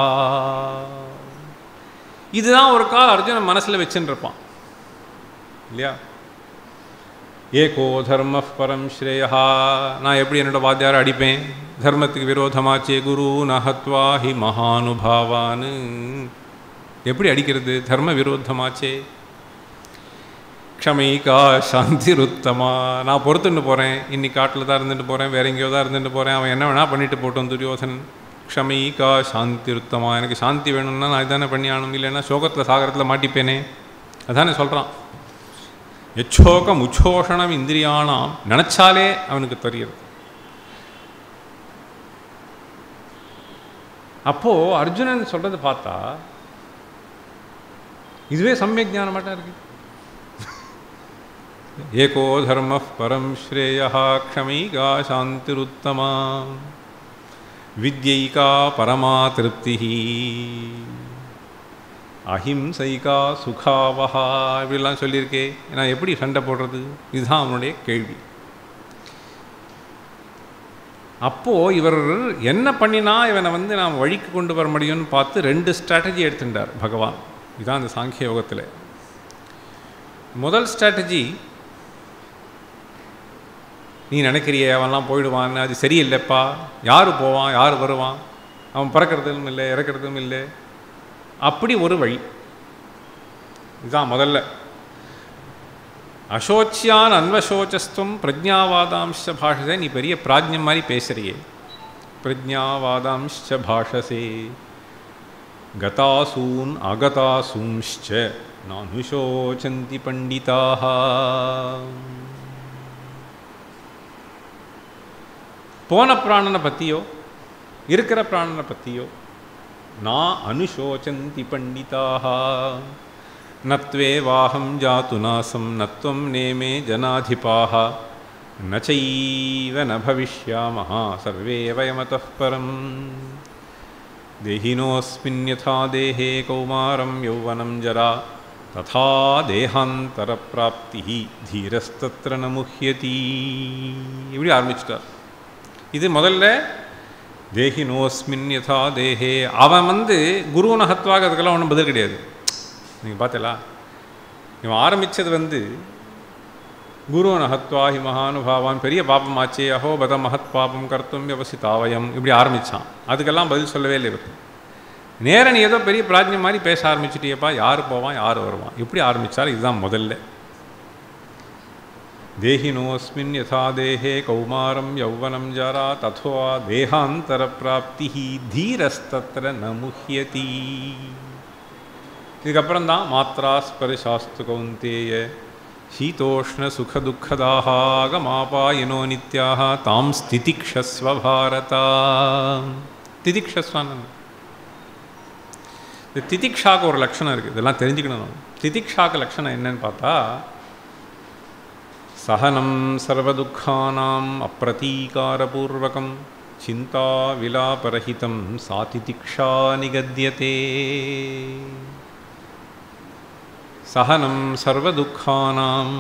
இதுதான் ஒரு கால் அர்ஜுனன் மனசில் வச்சுன்னு இருப்பான் இல்லையா ஏகோ தர்ம பரம் ஸ்ரேயா நான் எப்படி என்னோட வாத்தியாரை அடிப்பேன் தர்மத்துக்கு விரோதமாச்சே குரு நஹத்வா ஹி மகானுபாவான்னு எப்படி அடிக்கிறது தர்ம விரோதமாச்சே க்ஷமைக்கா சாந்திருத்தமா நான் பொறுத்துட்டு போகிறேன் இன்னைக்கு காட்டில் தான் இருந்துட்டு போகிறேன் வேற எங்கேயோ தான் இருந்துட்டு போகிறேன் அவன் என்ன வேணா பண்ணிட்டு போட்டோம் துரியோசன் க்ஷமைக்கா சாந்திருத்தமா எனக்கு சாந்தி வேணும்னா நான் இதானே பண்ணி ஆகணும் இல்லைன்னா சோகத்தில் சாகரத்தில் மாட்டிப்பேனே அதானே சொல்கிறான் எச்சோகம் உச்சோஷணம் இந்திரியானாம் நினச்சாலே அவனுக்கு தெரியுது அப்போது அர்ஜுனன் சொல்கிறது பார்த்தா இதுவே சமயக் ஞானம் மட்டும் இருக்கு ஏகோ தர்ம பரம் ஸ்ரேயா க்ஷமைகா சாந்திருத்தமா வித்யைகா பரமா திருப்தி அஹிம்சைகா சுகாவஹா இப்படிலாம் சொல்லியிருக்கே நான் எப்படி சண்டை போடுறது இதுதான் அவனுடைய கேள்வி அப்போது இவர் என்ன பண்ணினா இவனை வந்து நாம் வழிக்கு கொண்டு வர முடியும்னு பார்த்து ரெண்டு ஸ்ட்ராட்டஜி எடுத்துட்டார் பகவான் இதுதான் அந்த சாங்கிய யோகத்தில் முதல் ஸ்ட்ராட்டஜி நீ நினைக்கிறிய அவன்லாம் போயிடுவான்னு அது சரியில்லைப்பா யார் போவான் யார் வருவான் அவன் பிறக்கிறதும் இல்லை இறக்கிறதும் இல்லை அப்படி ஒரு வழி இதுதான் முதல்ல அசோச்சியான் அன்வசோச்சஸ்துவம் பிரஜாவாதாம்ச பாஷசே நீ பெரிய பிராஜ்யம் மாதிரி பேசுறியே பிரஜாவாதாம்ச பாஷசே கதாசூன் அகதாசூம்ச்ச நானுஷோச்சந்தி பண்டிதாக போன பிராணனை பற்றியோ இருக்கிற பிராணனை பற்றியோ நான் அனுஷோச்சந்தி பண்டிதாக நத்வே வாஹம் ஜாத்து நாசம் நத்வம் நேமே ஜனாதிபாக நச்சைவ ந பவிஷ்யாமः சர்வே வயமतः பரம் தேகினோऽस्मिन्यथा தேஹே கௌமாரம் யௌவனம் ஜரா ததா தேகாந்தரப்பிராப்தி தீரஸ்தத்திர ந முஹ்யதி இப்படி ஆரம்பிச்சிட்டார் இது முதல்ல தேகினோஸ்மின் யதா தேஹே அவன் வந்து குருவனை ஹத்வாக அதுக்கெல்லாம் ஒன்றும் பதில் கிடையாது நீங்கள் பார்த்தலா இவன் ஆரம்பித்தது வந்து குருவன் ஹத்வா ஹி மகானுபாவான் பெரிய பாபமாச்சே அஹோ பத மகத் பாபம் கர்த்தும் வியவசிதாவயம் இப்படி ஆரம்பித்தான் அதுக்கெல்லாம் பதில் சொல்லவே இல்லை இவர் நேர நீ ஏதோ பெரிய பிராஜ்யம் மாதிரி பேச ஆரம்பிச்சிட்டியப்பா யார் போவான் யார் வருவான் இப்படி ஆரம்பித்தார் இதுதான் முதல்ல தேகினோஸ்மின் யதா தேஹே கௌமாரம் யௌவனம் ஜரா தத்வா தேகாந்தரப்பிராப்தி தீரஸ்தத்திர ந முஹ்யதி இதுக்கப்புறம் தான் மாத்ரா ஸ்பரிசாஸ்து கௌந்தேய சீதோஷ்ண சுகதுக்கதாக மாபாயினோ நித்யாக தாம் ஸ்திதிக்ஷஸ்வ பாரதா திதிக்ஷஸ்வான்னு இந்த திதிக்ஷாக்கு ஒரு லட்சணம் இருக்குது இதெல்லாம் தெரிஞ்சுக்கணும் நம்ம. திதிக்ஷாக்கு லட்சணம் என்னன்னு பார்த்தா சகனம் சர்வதுக்கானாம் அப்பிரதீகாரபூர்வகம் சிந்தா விலாபரஹிதம் சாதிதிக்ஷா நிகத்தியதே சகனம் சர்வதுக்கானாம்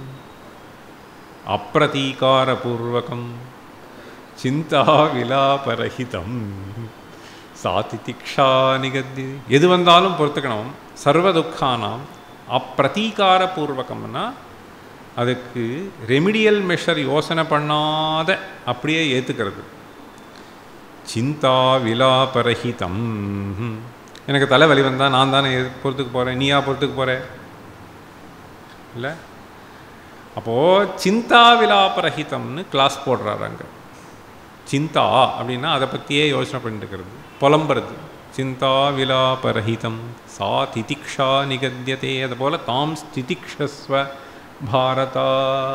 அப்பிரதீகாரபூர்வகம் சிந்தா விலாபரஹிதம் சாதிதிக்ஷா நிகத்தி எது வந்தாலும் பொறுத்துக்கணும் சர்வதுக்கானாம் அப்பிரதீகாரபூர்வகம்னா அதுக்கு ரெமிடியல் மெஷர் யோசனை பண்ணாத அப்படியே ஏற்றுக்கிறது சிந்தா விலாபரஹிதம் எனக்கு தலைவலி வந்தால் நான் தானே எது- பொறுத்துக்கு போகிறேன் நீயா பொறுத்துக்கு போகிற இல்லை அப்போது சிந்தா விலாபரஹிதம்னு கிளாஸ் போடுறாரு அங்கே சிந்தா அப்படின்னா அதை பற்றியே யோசனை பண்ணிட்டு இருக்கிறது புலம்புறது சிந்தா விலாபரஹிதம் சா திதிக்ஷா நிகத்தியதே அது போல் தாம் ஸ்திதிக்ஷஸ்வ பாரதா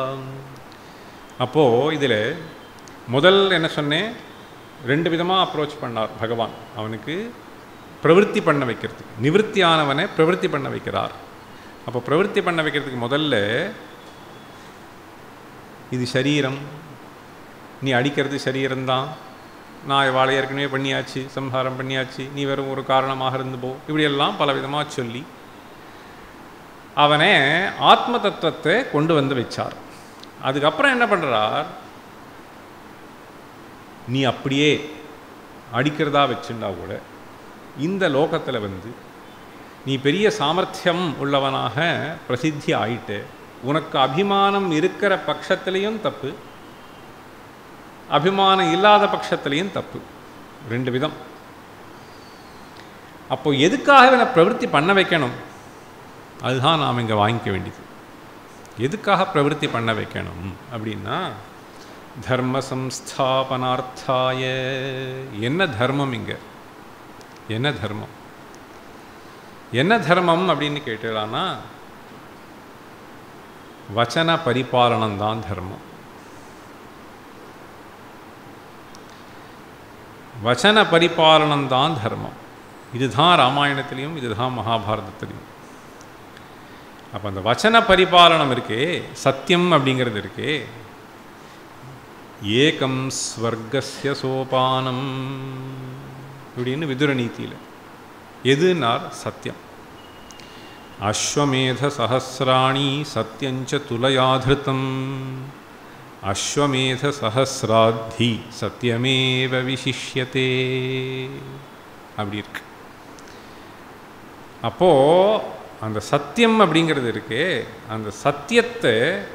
அப்போது இதில் முதல் என்ன சொன்னேன் ரெண்டு விதமாக அப்ரோச் பண்ணார் பகவான் அவனுக்கு பிரவൃத்தி பண்ண வைக்கிறதுக்கு நிவிருத்தியானவனை பிரவೃத்தி பண்ண வைக்கிறார் அப்போ பிரவೃத்தி பண்ண வைக்கிறதுக்கு முதல்ல இது சரீரம் நீ அடிக்கிறது சரீரம்தான் நான் வாழை ஏற்கனவே பண்ணியாச்சு சம்ஹாரம் பண்ணியாச்சு நீ வெறும் ஒரு காரணமாக இருந்து போ இப்படியெல்லாம் பல விதமாக சொல்லி அவனை ஆத்ம தத்துவத்தை கொண்டு வந்து வச்சார் அதுக்கப்புறம் என்ன பண்ணுறார் நீ அப்படியே அடிக்கிறதா வச்சுண்டா கூட இந்த லோகத்தில் வந்து நீ பெரிய சாமர்த்தியம் உள்ளவனாக பிரசித்தி ஆயிட்டு உனக்கு அபிமானம் இருக்கிற பட்சத்திலையும் தப்பு அபிமானம் இல்லாத பட்சத்திலையும் தப்பு ரெண்டு விதம் அப்போ எதுக்காக இவனை பிரவൃத்தி பண்ண வைக்கணும் அதுதான் நாம் இங்கே வாங்கிக்க வேண்டியது எதுக்காக பிரவൃத்தி பண்ண வைக்கணும் அப்படின்னா தர்ம சம்ஸ்தாபனார்த்தாய என்ன தர்மம் இங்கே என்ன தர்மம் என்ன தர்மம் அப்படின்னு கேட்டலான்னா வச்சன பரிபாலனம் தான் தர்மம் வச்சன பரிபாலனம் தான் தர்மம் இதுதான் ராமாயணத்திலையும் இதுதான் மகாபாரதத்திலையும் அப்போ அந்த வச்சன பரிபாலனம் இருக்கே சத்தியம் அப்படிங்கிறது இருக்கே ஏகம் ஸ்வர்கஸ்ய சோபானம் இப்படின்னு விதுர நீதியில் எதுனார் சத்தியம் அஸ்வமேத சஹசிராணி சத்தியஞ்ச துலயாதிருத்தம் அஸ்வமேத சஹசிராத்தி சத்தியமேவ விசிஷ்யத்தே அப்படி இருக்கு அப்போது அந்த சத்தியம் அப்படிங்கிறது இருக்கே அந்த சத்தியத்தை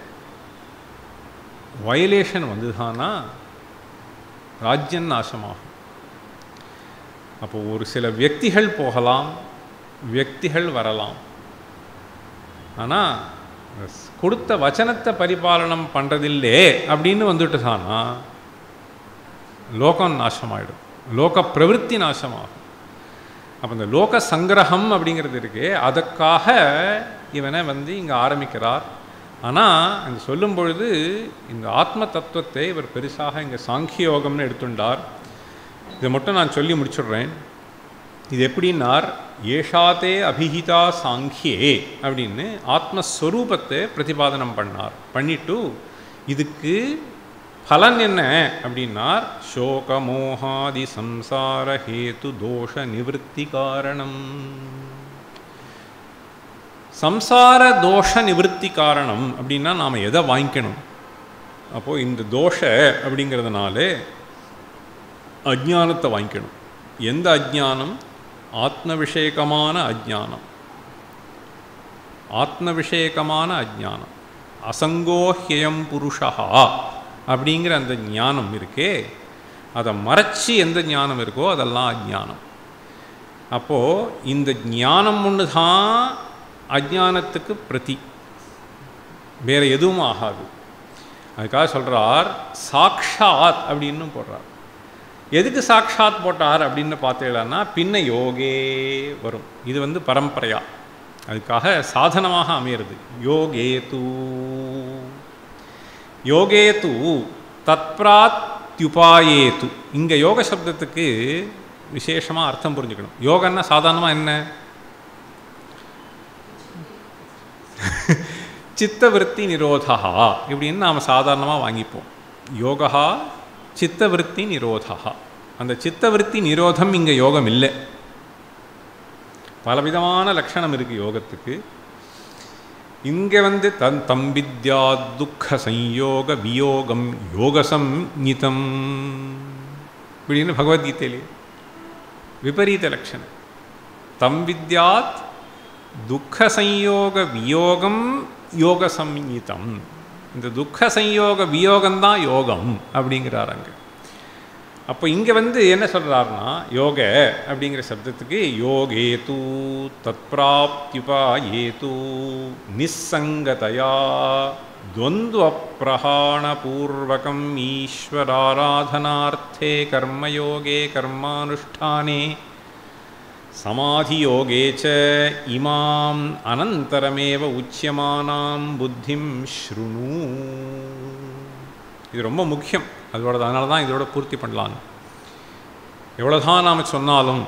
வயலேஷன் வந்துதானா ராஜ்யம் நாசமாகும் அப்போ ஒரு சில வியக்திகள் போகலாம் வியக்திகள் வரலாம் ஆனால் கொடுத்த வச்சனத்தை பரிபாலனம் பண்ணுறதில்லே அப்படின்னு வந்துட்டுதானா லோகம் நாசமாயிடும் லோக பிரவருத்தி நாசமாகும் அப்போ இந்த லோக சங்கிரகம் அப்படிங்கிறது இருக்கே அதுக்காக இவனை வந்து இங்கே ஆரம்பிக்கிறார் ஆனால் அங்கே சொல்லும் பொழுது இந்த ஆத்ம தத்துவத்தை இவர் பெருசாக இங்கே சாங்கியோகம்னு எடுத்துண்டார் இதை மட்டும் நான் சொல்லி முடிச்சுடுறேன் இது எப்படின்னார் ஏஷாத்தே அபிஹிதா சாங்கியே அப்படின்னு ஆத்மஸ்வரூபத்தை பிரதிபாதனம் பண்ணார் பண்ணிட்டு இதுக்கு பலன் என்ன அப்படின்னார் சோக மோகாதி சம்சார ஹேத்து தோஷ நிவர்த்தி காரணம் சம்சார தோஷ நிவர்த்தி காரணம் அப்படின்னா நாம் எதை வாங்கிக்கணும் அப்போது இந்த தோஷ அப்படிங்கிறதுனால அஜ்ஞானத்தை வாங்கிக்கணும் எந்த அஜ்ஞானம் ஆத்ம விஷயகமான அஜ்ஞானம் ஆத்ம விஷயகமான அஜ்ஞானம் அசங்கோஹ்யம் புருஷா அப்படிங்கிற அந்த ஞானம் இருக்கே அதை மறைச்சி எந்த ஞானம் இருக்கோ அதெல்லாம் அஜ்ஞானம் அப்போது இந்த ஞானம் ஒன்று தான் அஜ்ஞானத்துக்கு பிரதி வேறு எதுவும் ஆகாது அதுக்காக சொல்கிறார் சாக்ஷாத் அப்படின்னு போடுறார் எதுக்கு சாக்ஷாத் போட்டார் அப்படின்னு பார்த்தீங்கன்னா பின்ன யோகே வரும் இது வந்து பரம்பரையா அதுக்காக சாதனமாக அமையிறது யோகே தூ யோகே தூ தத்பிராத்யுபாயேத்து இங்கே யோக சப்தத்துக்கு விசேஷமாக அர்த்தம் புரிஞ்சுக்கணும் யோகன்னா சாதாரணமாக என்ன சித்தவிருத்தி நிரோதா இப்படின்னு நாம் சாதாரணமாக வாங்கிப்போம் யோகா சித்தவிருத்தி நிரோதா அந்த சித்தவிருத்தி நிரோதம் இங்கே யோகம் இல்லை பலவிதமான லட்சணம் இருக்குது யோகத்துக்கு இங்கே வந்து தன் தம்பித்யா துக்க சம்யோக வியோகம் யோகசம் நிதம் இப்படின்னு பகவத்கீதையிலே விபரீத லட்சணம் தம் வித்யாத் துக்க சம்யோக வியோகம் யோக சம்யுதம் இந்த துக்க சம்யோக வியோகம்தான் யோகம் அப்படிங்கிறார் அங்கே அப்போ இங்கே வந்து என்ன சொல்கிறாருன்னா யோக அப்படிங்கிற சப்தத்துக்கு யோகே தூ தத்பிராப்தியுபா ஏது நிஸ்ஸங்கதயா द्वन्द्वप्रहाणपूर्वकम् ईश्वराराधनार्थे कर्मयोगे कर्मानुष्ठाने समाधियोगे च इमाम् अनन्तरमेव उच्यमानां புத்திம் ஸ்ருணு இது ரொம்ப முக்கியம் அதோட அதனால தான் இதோட பூர்த்தி பண்ணலான்னு எவ்வளோதான் நாம் சொன்னாலும்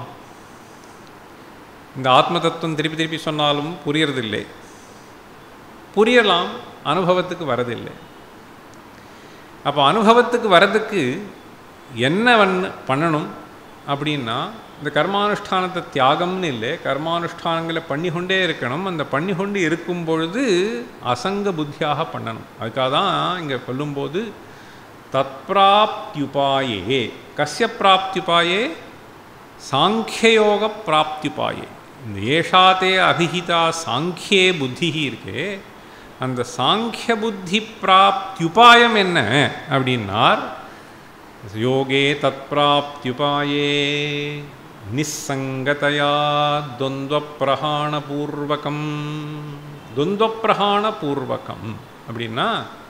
இந்த ஆத்ம தத்துவம் திருப்பி திருப்பி சொன்னாலும் புரியறதில்லை புரியலாம் அனுபவத்துக்கு வரதில்லை அப்போ அனுபவத்துக்கு வரதுக்கு என்ன வண்ண பண்ணணும் அப்படின்னா இந்த கர்மானுஷ்டானத்தை தியாகம்னு இல்லை கர்மானுஷ்டானங்களை பண்ணிக்கொண்டே இருக்கணும் அந்த பண்ணிக்கொண்டு இருக்கும் பொழுது அசங்க புத்தியாக பண்ணணும் அதுக்காக தான் இங்கே சொல்லும்போது தத்பிராப்தியுபாயே கஸ்ய பிராப்தியுபாயே சாங்கியயோக பிராப்தியுபாயே இந்த ஏஷாத்தே அபிஹிதா சாங்கியே புத்தி இருக்கே அந்த சாங்கிய புத்தி பிராப்தியுபாயம் என்ன அப்படின்னார் யோகே தத்பிராப்தியுபாயே நிஸ்ஸங்கதயா துவந்திரபிரகாணபூர்வகம் துவந்திரபிரகாணபூர்வகம் அப்படின்னா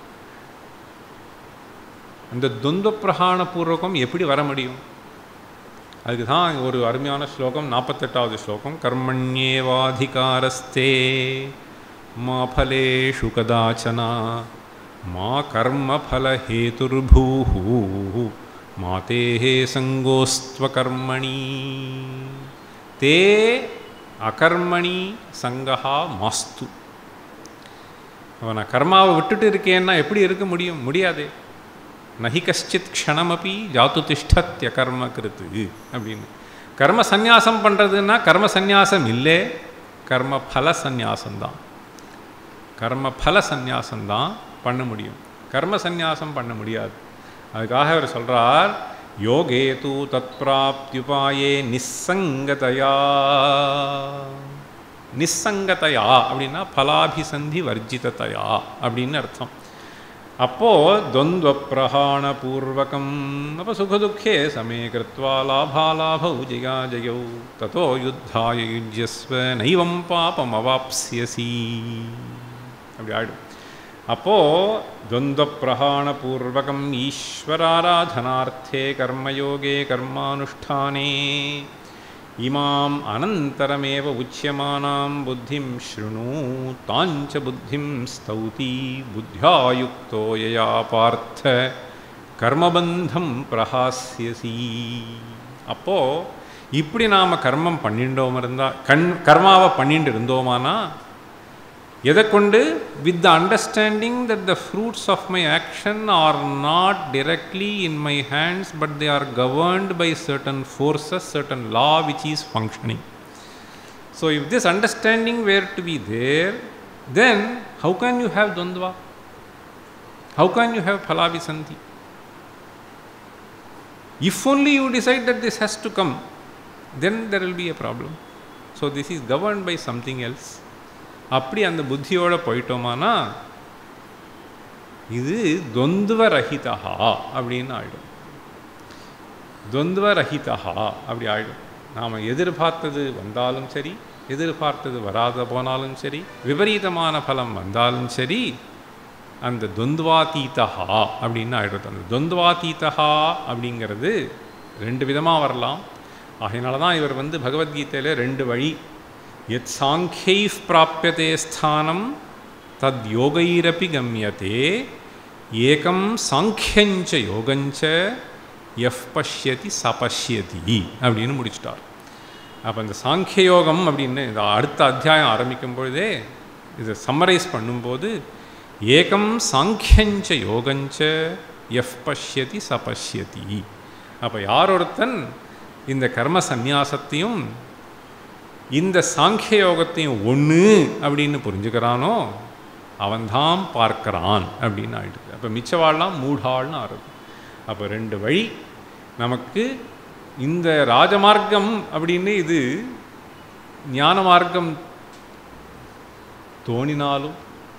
அந்த துவந்திரபிரகாணபூர்வகம் எப்படி வர முடியும் அதுக்கு தான் ஒரு அருமையான ஸ்லோகம் நாற்பத்தெட்டாவது ஸ்லோகம் கர்மண்யேவாதிகாரஸ்தே மா ஃபலேஷு கதாச்சனா மா கர்மஃபலஹேதுர்பூः மா தேः சங்கோஸ்த்வகர்மணி தே அகர்மணி சங்கஹா மாஸ்து அவன் நான் கர்மாவை விட்டுட்டு இருக்கேன்னா எப்படி இருக்க முடியும் முடியாதே நஹி கஷ்டித் க்ஷணமபி ஜாத்து திஷ்டத்ய கர்ம கிருத்து அப்படின்னு கர்ம சந்நியாசம் பண்ணுறதுன்னா கர்ம சந்நியாசம் இல்லை கர்ம ஃபல சந்நியாசம்தான் கர்ம ஃபல சந்நியாசம்தான் பண்ண முடியும் கர்ம சந்நியாசம் பண்ண முடியாது அதுக்காக அவர் சொல்கிறார் யோகே தூ தத் பிராப்தியுபாயே நிஸ்ஸங்கதயா நிஸ்ஸங்கதயா அப்படின்னா ஃபலாபிசந்தி வர்ஜிததையா அப்படின்னு அர்த்தம் அப்போது துவந்திரப்பிரகாணபூர்வகம் அப்போ சுகதுக்கே சமே கிருத்வா லாபாலாபௌ ஜயாஜயௌ ததோ யுத்தாய யுஜ்யஸ்வ நைவம் பாபம் அவாப்ஸ்யசி அப்படி ஆயிடும் அப்போது துவந்திரப்பிரகாணபூர்வகம் ஈஸ்வராராதனார்த்தே கர்மயோகே கர்மானுஷ்டானே இமாம் அனந்தரமேவ உச்சியமானாம் புத்திம் ஸ்ருணு தாஞ்ச புத்திம் ஸ்தௌதி புத்தியாயுக்தோ யயா பார்த்த கர்மபந்தம் பிரகாசியசி அப்போ இப்படி நாம் கர்மம் பண்ணிட்டோம் இருந்தா கண் கர்மாவை பண்ணிட்டு இருந்தோமானா எதை கொண்டு with the understanding that the fruits of my action are not directly in my hands but they are governed by certain forces certain law which is functioning so if this understanding were to be there then how can you have துவந்த்வா how can you have ஃபலாபிசந்தி if only you decide that this has to come then there will be a problem so this is governed by something else அப்படி அந்த புத்தியோட போயிட்டோமானா இது துவந்துவ ரஹிதா அப்படின்னு ஆயிடும் துவந்துவ ரஹிதா அப்படி ஆயிடும் நாம் எதிர்பார்த்தது வந்தாலும் சரி எதிர்பார்த்தது வராத போனாலும் சரி விபரீதமான பலம் வந்தாலும் சரி அந்த துவந்துவாதீதா அப்படின்னு ஆயிடுறது அந்த துவந்துவாதீதா அப்படிங்கிறது ரெண்டு விதமாக வரலாம் ஆகையினால தான் இவர் வந்து பகவத்கீதையில் ரெண்டு வழி எத் சாங்கியை பிராப்பியதே ஸ்தானம் தத் யோகைரப்பி கம்யத்தே ஏகம் சாங்கியஞ்ச யோகஞ்ச எஃப் பஷ்யதி சபஷ்யதி அப்படின்னு முடிச்சிட்டார் அப்போ இந்த சாங்கிய யோகம் அப்படின்னு இந்த அடுத்த அத்தியாயம் ஆரம்பிக்கும் பொழுதே இதை சம்மரைஸ் பண்ணும்போது ஏகம் சாங்கியஞ்ச யோகஞ்ச எஃப் பஷ்யதி சபஷ்யதி அப்போ யார் ஒருத்தன் இந்த கர்ம சந்நியாசத்தையும் இந்த சாங்கிய யோகத்தையும் ஒன்று அப்படின்னு புரிஞ்சுக்கிறானோ அவன்தான் பார்க்கறான் அப்படின்னு ஆயிடுது அப்போ மிச்சவாள்லாம் மூடாள்னு ஆறுது அப்போ ரெண்டு வழி நமக்கு இந்த ராஜமார்க்கம் அப்படின்னு இது ஞான மார்க்கம் தோணினாலும்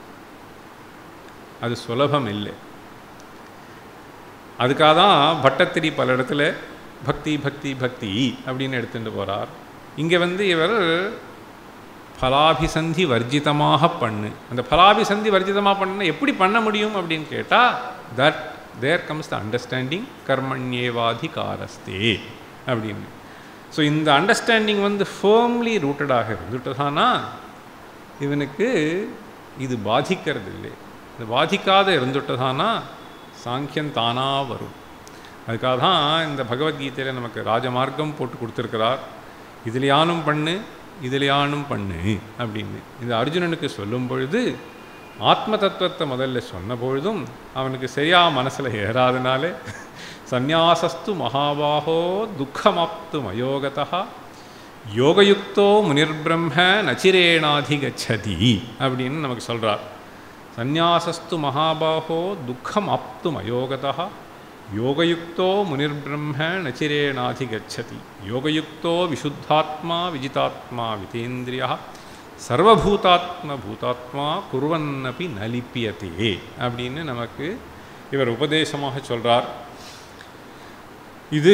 அது சுலபம் இல்லை அதுக்காக தான் பட்டத்திரி பல இடத்துல பக்தி பக்தி பக்தி அப்படின்னு எடுத்துட்டு போகிறார் இங்கே வந்து இவர் ஃபலாபிசந்தி வர்ஜிதமாக பண்ணு அந்த ஃபலாபிசந்தி வர்ஜிதமாக பண்ண எப்படி பண்ண முடியும் அப்படின்னு கேட்டால் that there comes the understanding கர்மண்யேவாதிகாரஸ்தே அப்படின்னு ஸோ இந்த அண்டர்ஸ்டாண்டிங் வந்து ஃபேர்ம்லி ரூட்டடாக இருந்துட்டதானா இவனுக்கு இது பாதிக்கிறது இல்லை இது பாதிக்காத இருந்துட்டதானா சாங்கியம் தானாக வரும் அதுக்காக தான் இந்த பகவத்கீதையில் நமக்கு ராஜமார்க்கம் போட்டு கொடுத்துருக்கிறார் இதுலையானும் பண்ணு இதுலையானும் பண்ணு அப்படின்னு இந்த அர்ஜுனனுக்கு சொல்லும் பொழுது ஆத்ம தத்துவத்தை முதல்ல சொன்ன பொழுதும் அவனுக்கு சரியாக மனசில் ஏறாதனாலே சந்நியாசஸ்து மகாபாகோ துக்கமாப்து மயோகதா யோகயுக்தோ முனிர்பிரம்ம நச்சிரேணாதிகச்சதி அப்படின்னு நமக்கு சொல்கிறார் சந்நியாசஸ்து மகாபாகோ துக்கம் ஆப்தும் அயோகதா யோகயுக்தோ முனிர்பிரம்ம நச்சிரேணாதிகச்சதி யோகயுக்தோ விசுத்தாத்மா விஜிதாத்மா விதேந்திரியா சர்வபூதாத்ம பூதாத்மா குருவன்னபி நலிப்பியதே அப்படின்னு நமக்கு இவர் உபதேசமாக சொல்கிறார் இது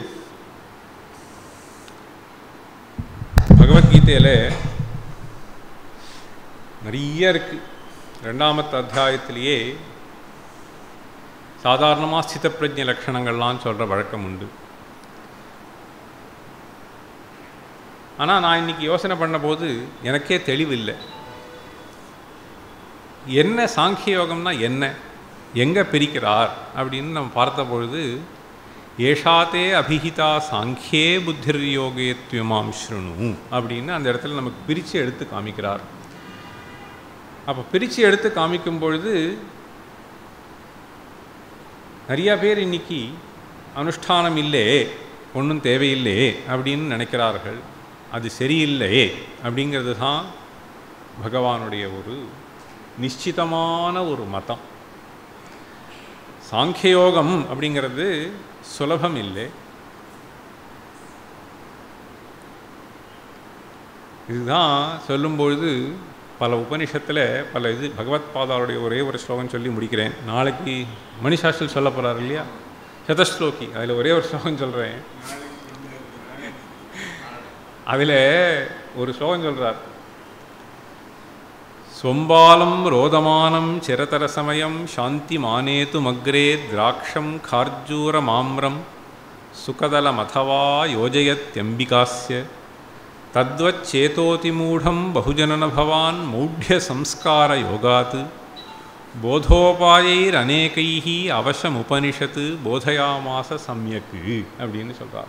பகவத்கீதையில் நிறைய இருக்கு ரெண்டாமத்து அத்தியாயத்திலேயே சாதாரணமாக ஸ்திதப்பிரஜ லட்சணங்கள்லாம் சொல்கிற வழக்கம் உண்டு ஆனால் நான் இன்னைக்கு யோசனை பண்ணபோது எனக்கே தெளிவில்லை என்ன சாங்கிய யோகம்னா என்ன எங்கே பிரிக்கிறார் அப்படின்னு நம்ம பார்த்த பொழுது ஏஷாத்தே அபிஹிதா சாங்கியே புத்திர் யோகே துவமாம் ஸ்ருணு அப்படின்னு அந்த இடத்துல நமக்கு பிரித்து எடுத்து காமிக்கிறார் அப்போ பிரித்து எடுத்து காமிக்கும் பொழுது நிறையா பேர் இன்னைக்கு அனுஷ்டானம் இல்லை ஒன்றும் தேவையில்லை அப்படின்னு நினைக்கிறார்கள் அது சரியில்லை அப்படிங்கிறது தான் பகவானுடைய ஒரு நிச்சிதமான ஒரு மதம் சாங்கியயோகம் அப்படிங்கிறது சுலபம் இல்லை இதுதான் சொல்லும்பொழுது பல உபனிஷத்தில் பல இது பகவத் பாதாவுடைய ஒரே ஒரு ஸ்லோகம் சொல்லி முடிக்கிறேன் நாளைக்கு மணிசாஸ்திரம் சொல்ல போகிறார் இல்லையா சதஸ்லோகி அதில் ஒரே ஒரு ஸ்லோகம் சொல்கிறேன் அதில் ஒரு ஸ்லோகம் சொல்கிறார் சொம்பாலம் ரோதமானம் சிரதர சமயம் சாந்தி மானேது மக்ரே திராட்சம் கார்ஜூர மாம்ரம் சுகதலமதவா யோஜயத்யம்பிகாஸ்ய தத்வச்சேதோதிமூಢம் பகுஜனன பவான் மௌಢ்ய சம்ஸ்கார யோகாத் போதோபாயைரநேகைः அவசமுபனிஷத் போதயாமாச சம்யக்கு அப்படின்னு சொல்கிறார்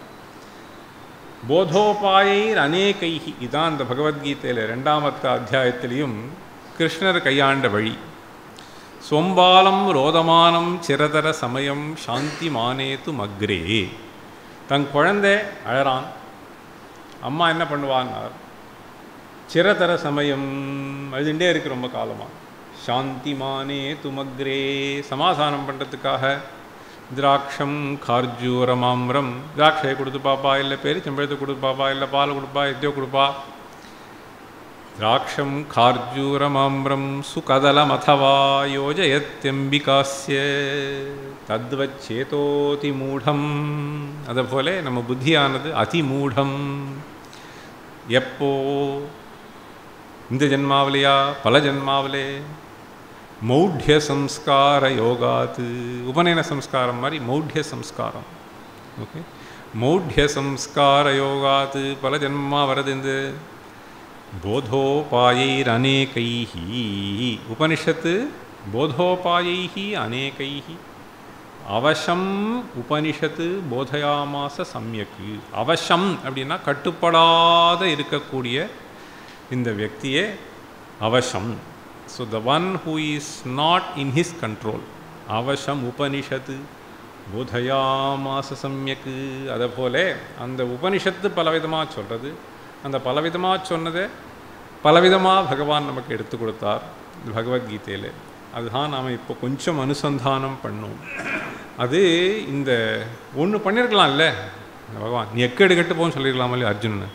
போதோபாயைர் அநேகைஹி இதான் இந்த பகவத்கீதையில் ரெண்டாமத்த அத்தியாயத்திலையும் கிருஷ்ணர் கையாண்ட வழி சொம்பாலம் ரோதமானம் சிரதர சமயம் சாந்தி மானேத்து மக்ரே தன் குழந்தை அழறான் அம்மா என்ன பண்ணுவான்னார் சிரதர சமயம் அழுதுண்டே இருக்கு ரொம்ப காலமாக சாந்தி மானே துமக்ரே சமாதானம் பண்ணுறதுக்காக திராட்சம் கார்ஜூர மாம்ரம் திராட்சையை கொடுத்து பாப்பா இல்லை பேரிச்சம்பழத்தை கொடுத்து பாப்பா இல்லை பால் கொடுப்பா எத்தையோ கொடுப்பா திராட்சம் கார்ஜூர மாம்ரம் சுகதலமதவா யோஜயத்யம்பிகாஸ்ய தத்வச்சேதோதி மூடம் அதுபோல நம்ம புத்தியானது அதிமூடம் எப்போ இந்த ஜென்மாவிலையா பல ஜென்மாவிலே மௌಢ்ய சம்ஸ்கார யோகாத்து உபநயன சம்ஸ்காரம் மாதிரி மௌಢ்ய சம்ஸ்காரம் ஓகே மௌಢ்ய சம்ஸ்கார யோகாத்து பல ஜென்மா வருது இந்த போதோபாயைர் அநேகைஹி உபனிஷத்து போதோபாயைஹி அநேகைஹி அவசம் உபனிஷத்து போதயாமாச சம்யக்கு அவசம் அப்படின்னா கட்டுப்படாத இருக்கக்கூடிய இந்த வியக்தியே அவசம் so the one who is not in his control அவசம் உபனிஷத்து போதயாமாச சம்யக்கு அதை போல அந்த உபனிஷத்து பலவிதமாக சொல்கிறது அந்த பலவிதமாக சொன்னதை பலவிதமாக பகவான் நமக்கு எடுத்து கொடுத்தார் பகவத்கீதையில் அதுதான் நாம் இப்போ கொஞ்சம் அனுசந்தானம் பண்ணோம் அது இந்த ஒன்று பண்ணியிருக்கலாம்ல இந்த பகவான் நீ எக்கேடு கெட்டு போன்னு சொல்லியிருக்கலாமா இல்லையா அர்ஜுனனை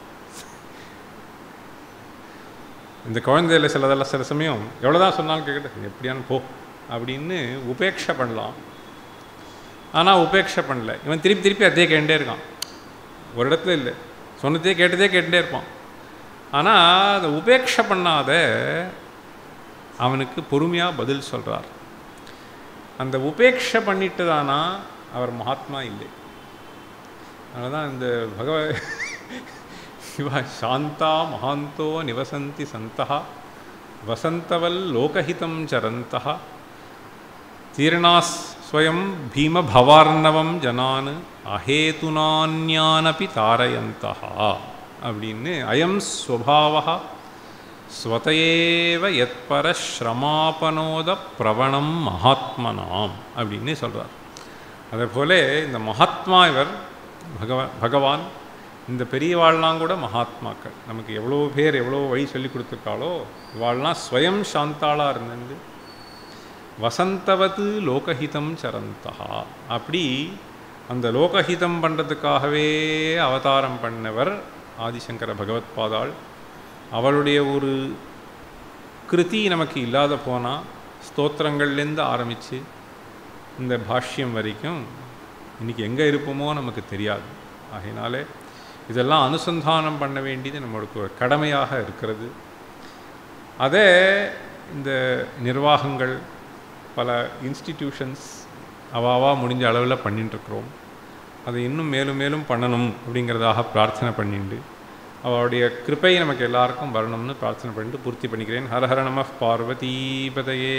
இந்த குழந்தையில சிலதெல்லாம் சில சமயம் எவ்வளோதான் சொன்னாலும் கேட்கட்டு எப்படியான்னு போ அப்படின்னு உபேட்சை பண்ணலாம் ஆனால் உபேட்சை பண்ணல இவன் திருப்பி திருப்பி அதே கேட்டுட்டே இருக்கான் ஒரு இடத்துல இல்லை சொன்னதே கேட்டதே கேட்டுட்டே இருப்பான் ஆனால் அதை உபேட்சை பண்ணாத அவனுக்கு பொறுமையாக பதில் சொல்கிறார் அந்த உபேட்சை பண்ணிட்டு தானா அவர் மகாத்மா இல்லை அதனால தான் இந்த பகவ இவ சாந்தா மகாந்தோ நிவசந்தி சந்தா வசந்தவல் லோகஹிதம் சரந்தா தீர்ணாஸ் ஸ்வயம் பீமபவார்ணவம் ஜனான் அஹேதுனான்யானபி தாரயந்தா அப்படின்னு அயம் ஸ்வபாவா ஸ்வதையேவ எத்பர ஸ்ரமாபனோத பிரவணம் மகாத்மனாம் அப்படின்னு சொல்கிறார் அதேபோல இந்த மகாத்மா இவர் பகவ பகவான் இந்த பெரியவாள்லாம் கூட மகாத்மாக்கள் நமக்கு எவ்வளோ பேர் எவ்வளோ வழி சொல்லி கொடுத்துருக்காளோ இவாள்லாம் ஸ்வயம் சாந்தாளாக இருந்துட்டு வசந்தவது லோகஹிதம் சரந்தா அப்படி அந்த லோகஹிதம் பண்ணுறதுக்காகவே அவதாரம் பண்ணவர் ஆதிசங்கர பகவத்பாதாள் அவளுடைய ஒரு கிருதி நமக்கு இல்லாத போனால் ஸ்தோத்திரங்கள்லேருந்து ஆரம்பித்து இந்த பாஷ்யம் வரைக்கும் இன்றைக்கி எங்கே இருப்போமோ நமக்கு தெரியாது ஆகையினாலே இதெல்லாம் அனுசந்தானம் பண்ண வேண்டியது நம்மளுக்கு ஒரு கடமையாக இருக்கிறது அதே இந்த நிர்வாகங்கள் பல இன்ஸ்டிடியூஷன்ஸ் அவாவா முடிஞ்ச அளவில் பண்ணிட்டுருக்குறோம் அதை இன்னும் மேலும் மேலும் பண்ணணும் அப்படிங்கிறதாக பிரார்த்தனை பண்ணிண்டு அவருடைய கிருப்பை நமக்கு எல்லாருக்கும் வரணும்னு பிரார்த்தனை பண்ணிட்டு பூர்த்தி பண்ணிக்கிறேன் ஹரஹர நம பார்வதீபதையே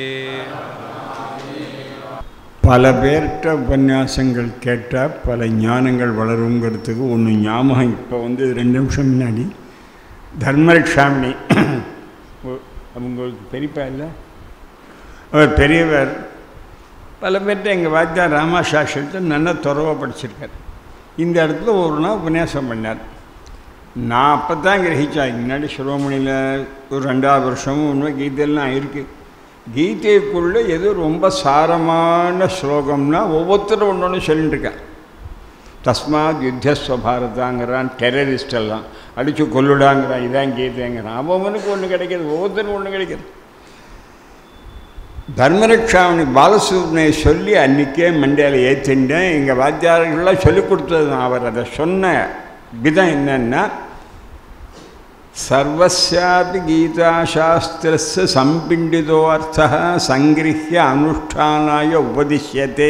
பல பேர்கிட்ட உபன்யாசங்கள் கேட்டால் பல ஞானங்கள் வளருங்கிறதுக்கு ஒன்று ஞாபகம் இப்போ வந்து ரெண்டு நிமிஷம் முன்னாடி தர்மரக்ஷாமினி அவங்களுக்கு பெரியப்பா இல்லை அவர் பெரியவர் பல பேர்கிட்ட எங்கள் வாத்தியார் ராமாசாஸ்திரத்தை நல்லா துறவாக படிச்சிருக்கார் இந்த இடத்துல ஒரு நாள் உபன்யாசம் பண்ணார் நான் அப்போ தான் கிரகிச்சேன் முன்னாடி சிரோமணியில் ஒரு ரெண்டாவது வருஷமும் இன்னும் கீதையெல்லாம் இருக்குது கீதைக்குள்ளே எது ரொம்ப சாரமான ஸ்லோகம்னா ஒவ்வொருத்தரும் ஒன்று ஒன்று சொல்லிட்டு இருக்கேன் தஸ்மாத் யுத்தஸ்வ பாரதாங்கிறான் டெரரிஸ்ட் எல்லாம் அடித்து கொல்லுடாங்கிறான் இதான் கீதைங்கிறான் அவனுக்கு ஒன்று கிடைக்கிது ஒவ்வொருத்தருக்கும் ஒன்று கிடைக்கிது தர்மரக்ஷாவணி பாலசுப்ரனை சொல்லி அன்றைக்கே மண்டையில் ஏற்றிண்டேன் எங்கள் வாத்தியார்கள்லாம் சொல்லிக் கொடுத்தது தான் அவர் அதை சொன்ன விதம் என்னன்னா சர்வஸ்யாபி கீதாசாஸ்திரஸ்ய சம்பிண்டிதோ அர்த்தः சங்கிருஹ்ய அனுஷ்டானாய உபதிஷ்யதே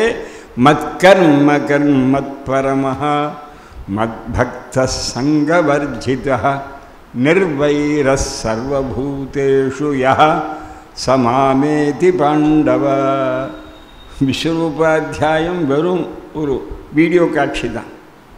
மத்கர்ம கர்மத்பரமः மத்பக்தः சங்கவர்ஜிதः நிர்வைரः சர்வபூதேஷு யः சமாமேதி பாண்டவ விஸ்வரூபாத்தியாயம் வெறும் ஒரு வீடியோ காட்சி தான்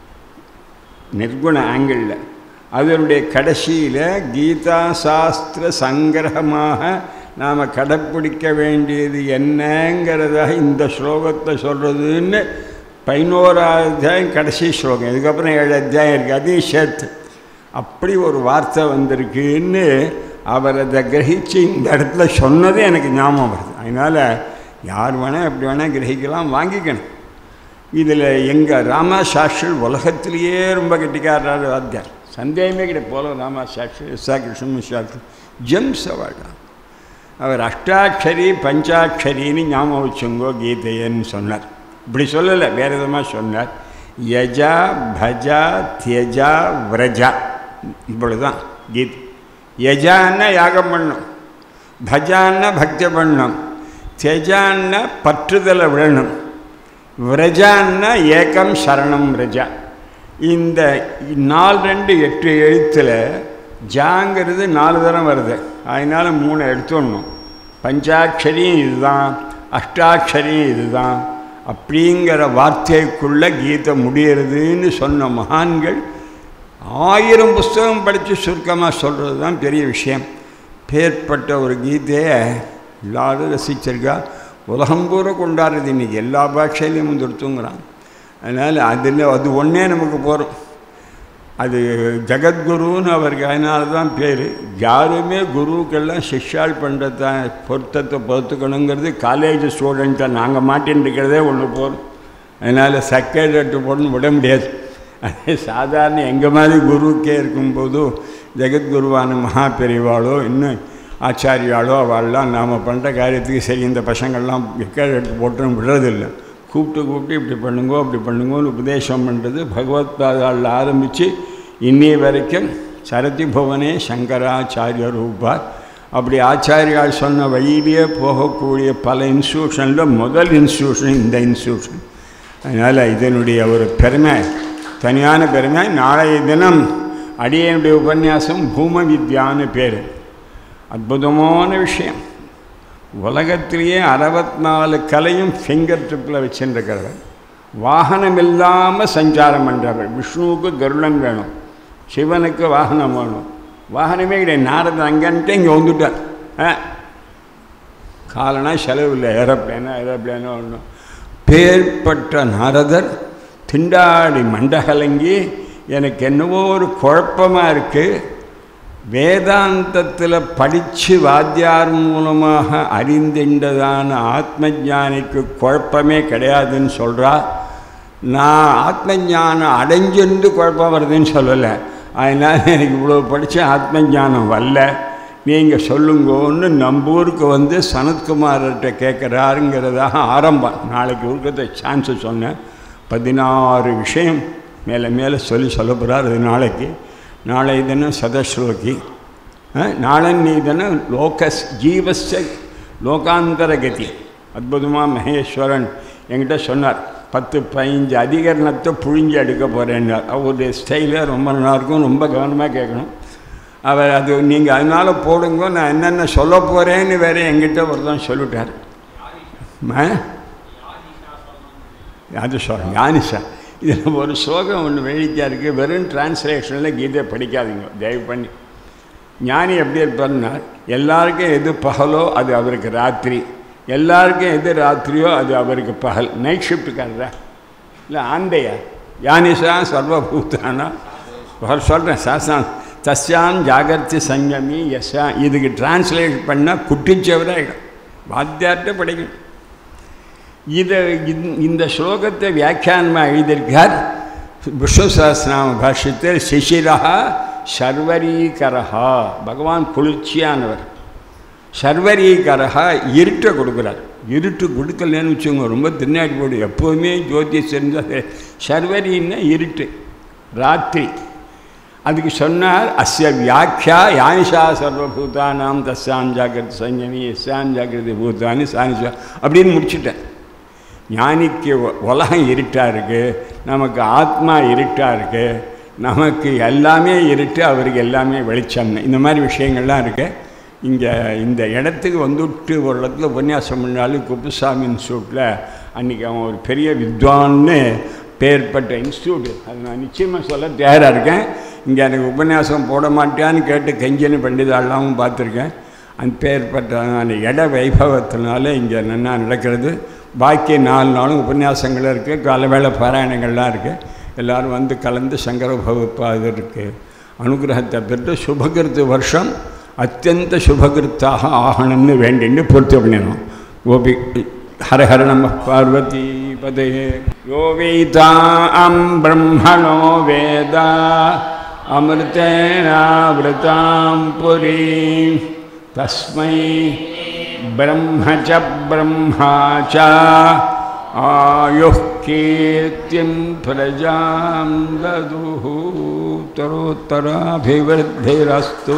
நிர்குண ஆங்கிளில் அதனுடைய கடைசியில் கீதா சாஸ்திர சங்கிரகமாக நாம் கடைப்பிடிக்க வேண்டியது என்னங்கிறத இந்த ஸ்லோகத்தை சொல்கிறதுன்னு பதினோராவது அத்தியாயம் கடைசி ஸ்லோகம் இதுக்கப்புறம் ஏழு அத்தியாயம் இருக்குது அதையும் சேர்த்து அப்படி ஒரு வார்த்தை வந்திருக்குன்னு அவர் அதை கிரகித்து இந்த இடத்துல சொன்னதே எனக்கு ஞாபகம் வருது அதனால் யார் வேணால் எப்படி வேணால் கிரகிக்கலாம் வாங்கிக்கணும் இதில் எங்கள் ராமா சாஸ்திரி உலகத்திலேயே ரொம்ப கெட்டிக்காரர் வாத்தியார் சந்தேகமே கிடையாது போல ராமா சாஸ்திரி எஸ்ஆ கிருஷ்ணன் சாஸ்திரி ஜெம்ஸ் அவார்டா அவர் அஷ்டாட்சரி பஞ்சாட்சரின்னு ஞாபகம் வச்சுங்கோ கீதையன்னு சொன்னார் இப்படி சொல்லலை வேறு விதமாக சொன்னார் யஜா பஜா தியஜா விரஜா இவ்வளோதான் கீதை யஜான்னா யாகம் பண்ணும் பஜான்னா பக்தி பண்ணும் தியஜான்னா பற்றுதலை விழணும் விரஜான்னா ஏகம் சரணம் விரஜா இந்த நாலு ரெண்டு எட்டு எழுத்தில் ஜாங்கிறது நாலு தரம் வருது அதனால் மூணு எடுத்துடணும் பஞ்சாட்சரியும் இதுதான் அஷ்டாட்சரியும் இதுதான் அப்படிங்கிற வார்த்தைக்குள்ளே கீதை முடியறதுன்னு சொன்ன மகான்கள் ஆயிரம் புஸ்தகம் படித்து சுருக்கமாக சொல்கிறது தான் பெரிய விஷயம் பேர்பட்ட ஒரு கீதையை எல்லாரும் ரசிச்சிருக்கா உலகம் பூரா கொண்டாடுறது இன்றைக்கி எல்லா பாஷையிலையும் வந்து எடுத்துங்கிறான் அதனால் அதில் அது ஒன்றே நமக்கு போகிறோம் அது ஜெகத்குருன்னு அவருக்கு அதனால தான் பேர் யாருமே குருக்கெல்லாம் சிஷ்யால் பண்ணுறத பொருத்தத்தை பொறுத்துக்கணுங்கிறது காலேஜ் ஸ்டூடெண்ட்டை நாங்கள் மாட்டின்னு இருக்கிறதே ஒன்று போகிறோம் அதனால் செக்ரட்டரி போடணும் விட முடியாது அதே சாதாரண எங்கள் மாதிரி குருக்கே இருக்கும்போது ஜெகத்குருவான மகா பெரியவாளோ இன்னும் ஆச்சாரியாளோ அவள்லாம் நாம் பண்ணுற காரியத்துக்கு சரி இந்த பசங்கள்லாம் எக்கெட்டு போட்டு விடுறதில்லை கூப்பிட்டு கூப்பிட்டு இப்படி பண்ணுங்கோ அப்படி பண்ணுங்கோன்னு உபதேசம் பண்ணுறது பகவத் பாதாளில் ஆரம்பித்து இன்னி வரைக்கும் சரதி புவனே சங்கராச்சாரிய ரூபா அப்படி ஆச்சாரியால் சொன்ன வழியிலேயே போகக்கூடிய பல இன்ஸ்டியூஷனில் முதல் இன்ஸ்டியூஷன் இந்த இன்ஸ்டியூஷன் அதனால் இதனுடைய ஒரு பெருமை தனியான பெருமை நாளைய தினம் அடியனுடைய உபன்யாசம் பூம வித்யான்னு பேர் அற்புதமான விஷயம் உலகத்திலேயே அறுபத்நாலு கலையும் ஃபிங்கர் ட்ரிப்பில் வச்சுருக்கிறவர் வாகனம் இல்லாமல் சஞ்சாரம் பண்ணுறவர் விஷ்ணுவுக்கு கருடன் வேணும் சிவனுக்கு வாகனம் வேணும் வாகனமே கிடையாது நாரதன் அங்கன்ட்டு இங்கே வந்துட்டார் ஆ காலனா செலவு இல்லை ஏரோப்ளேனோ ஏரோப்ளேனோ ஒன்றும் அப்பேற்பட்ட நாரதர் திண்டாடி மண்டகலங்கி எனக்கு என்னவோ ஒரு குழப்பமாக இருக்குது வேதாந்தத்தில் படித்து வாத்தியார் மூலமாக அறிந்தின்றதான ஆத்ம ஞானிக்கு குழப்பமே கிடையாதுன்னு சொல்கிறா நான் ஆத்ம ஞானம் அடைஞ்சிருந்து குழப்பம் வருதுன்னு சொல்லலை அதனால் எனக்கு இவ்வளோ படித்த ஆத்ம ஞானம் வரல நீங்கள் சொல்லுங்கன்னு நம்ம ஊருக்கு வந்து சனத்குமார்கிட்ட கேட்குறாருங்கிறதாக ஆரம்பம் நாளைக்கு இருக்கிறத சான்ஸு சொன்னேன் பதினாறு விஷயம் மேலே மேலே சொல்லி சொல்ல போகிறார் அது நாளைக்கு நாளை தினம் சதஸ்லோகி நாளன்னி தினம் லோகஸ் ஜீவஸ்ய லோகாந்தர கதி அற்புதமாக மகேஸ்வரன் என்கிட்ட சொன்னார் பத்து பதினஞ்சு அதிகரணத்தை புழிஞ்சு எடுக்க போகிறேன்னார் அவருடைய ஸ்டைலே ரொம்ப நல்லாயிருக்கும் ரொம்ப கவனமாக கேட்கணும் அவர் அது நீங்கள் அதனால் போடுங்க நான் என்னென்ன சொல்ல போகிறேன்னு வேறு என்கிட்ட ஒரு தான் சொல்லிட்டார் அது சொல்கிறேன் யானிஷா இதில் ஒரு ஸ்லோகம் ஒன்று வேடிக்கையாக இருக்குது வெறும் டிரான்ஸ்லேஷனில் கீதை படிக்காதீங்க தயவு பண்ணி ஞானி எப்படி இருப்பார்னா எல்லாருக்கும் எது பகலோ அது அவருக்கு ராத்திரி எல்லாருக்கும் எது ராத்திரியோ அது அவருக்கு பகல் நைட் ஷிஃப்ட்டுக்காரரா இல்லை ஆந்தையா யானிஷா சர்வபூதானா சொல்கிறேன் சாஸ்தான் தஸ்யான் ஜாகிரதி சங்கமி எஸ்யா இதுக்கு டிரான்ஸ்லேட் பண்ணால் குட்டிச்சவராகிடும் வாத்தியார்கிட்ட படிக்கணும் இதை இந்த ஸ்லோகத்தை வியாக்கியானமாக எழுதியிருக்கார் விஷ்ணு சஹஸ்ரநாம பாஷ்யத்தில் சிசிரா சர்வரீகரஹா பகவான் குளிர்ச்சியானவர் சர்வரீகரஹா இருட்டை கொடுக்குறார் இருட்டு கொடுக்கலன்னு வச்சுக்கோங்க ரொம்ப திருநாடி போடு எப்போவுமே ஜோதிஷ் தெரிஞ்சது சர்வரின்னா இருட்டு ராத்திரி அதுக்கு சொன்னார் அஸ்ய வியாக்கியா யானிஷா சர்வபூதானாம் தஸ்யாம் ஜாகிரதி சஞ்சமி எஸ்யாம் ஜாகிரதி பூதானி சானிஷா அப்படின்னு முடிச்சுட்டேன் ஞானிக்கு உலகம் இருட்டாக இருக்குது நமக்கு ஆத்மா இருட்டாக இருக்குது நமக்கு எல்லாமே இருட்டு அவருக்கு எல்லாமே வெளிச்சம்னு இந்த மாதிரி விஷயங்கள்லாம் இருக்குது இங்கே இந்த இடத்துக்கு வந்துவிட்டு ஒரு இடத்துல உபன்யாசம் பண்ணாலும் குப்புசாமி இன்ஸ்டியூட்டில் அன்றைக்கி அவன் ஒரு பெரிய வித்வான்னு பேர்பட்ட இன்ஸ்டியூட் அது நான் நிச்சயமாக சொல்ல தயாராக இருக்கேன் இங்கே எனக்கு உபன்யாசம் போட மாட்டேன்னு கேட்டு கெஞ்சனி பண்டிதாளாவும் பார்த்துருக்கேன் அந்த பேர்பட்ட அந்த இட வைபவத்தினால இங்கே நன்னா நடக்கிறது பாக்கி நாலு நாளும் உபன்யாசங்கள் இருக்குது காலவேளை பாராயணங்கள்லாம் இருக்குது எல்லோரும் வந்து கலந்து சங்கர பகுப்பாது இருக்குது அனுகிரகத்தை பெற்று சுபகிருத்து வருஷம் அத்தியந்த சுபகிருத்தாக ஆகணும்னு வேண்டின்னு பூர்த்தி பண்ணிடணும் கோபி ஹர ஹர நம பார்வதி பதே யோ வேதாம் பிரம்மணோ வேத அமிர்தேனாவிரதாம் புரி தஸ்மை ब्रह्म च ब्रह्मा च आयुः कीर्तिं प्रजां ददुः उत्तरोत्तराभिवृद्धिरस्तु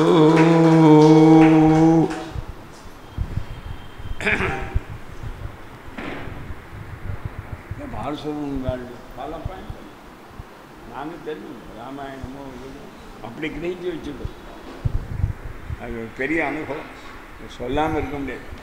நானும் தெரியும் ராமாயணமோ அப்படி கிரகிச்சு வச்சுக்கோ அது ஒரு பெரிய அனுபவம் சொல்லாமல் இருக்க முடியாது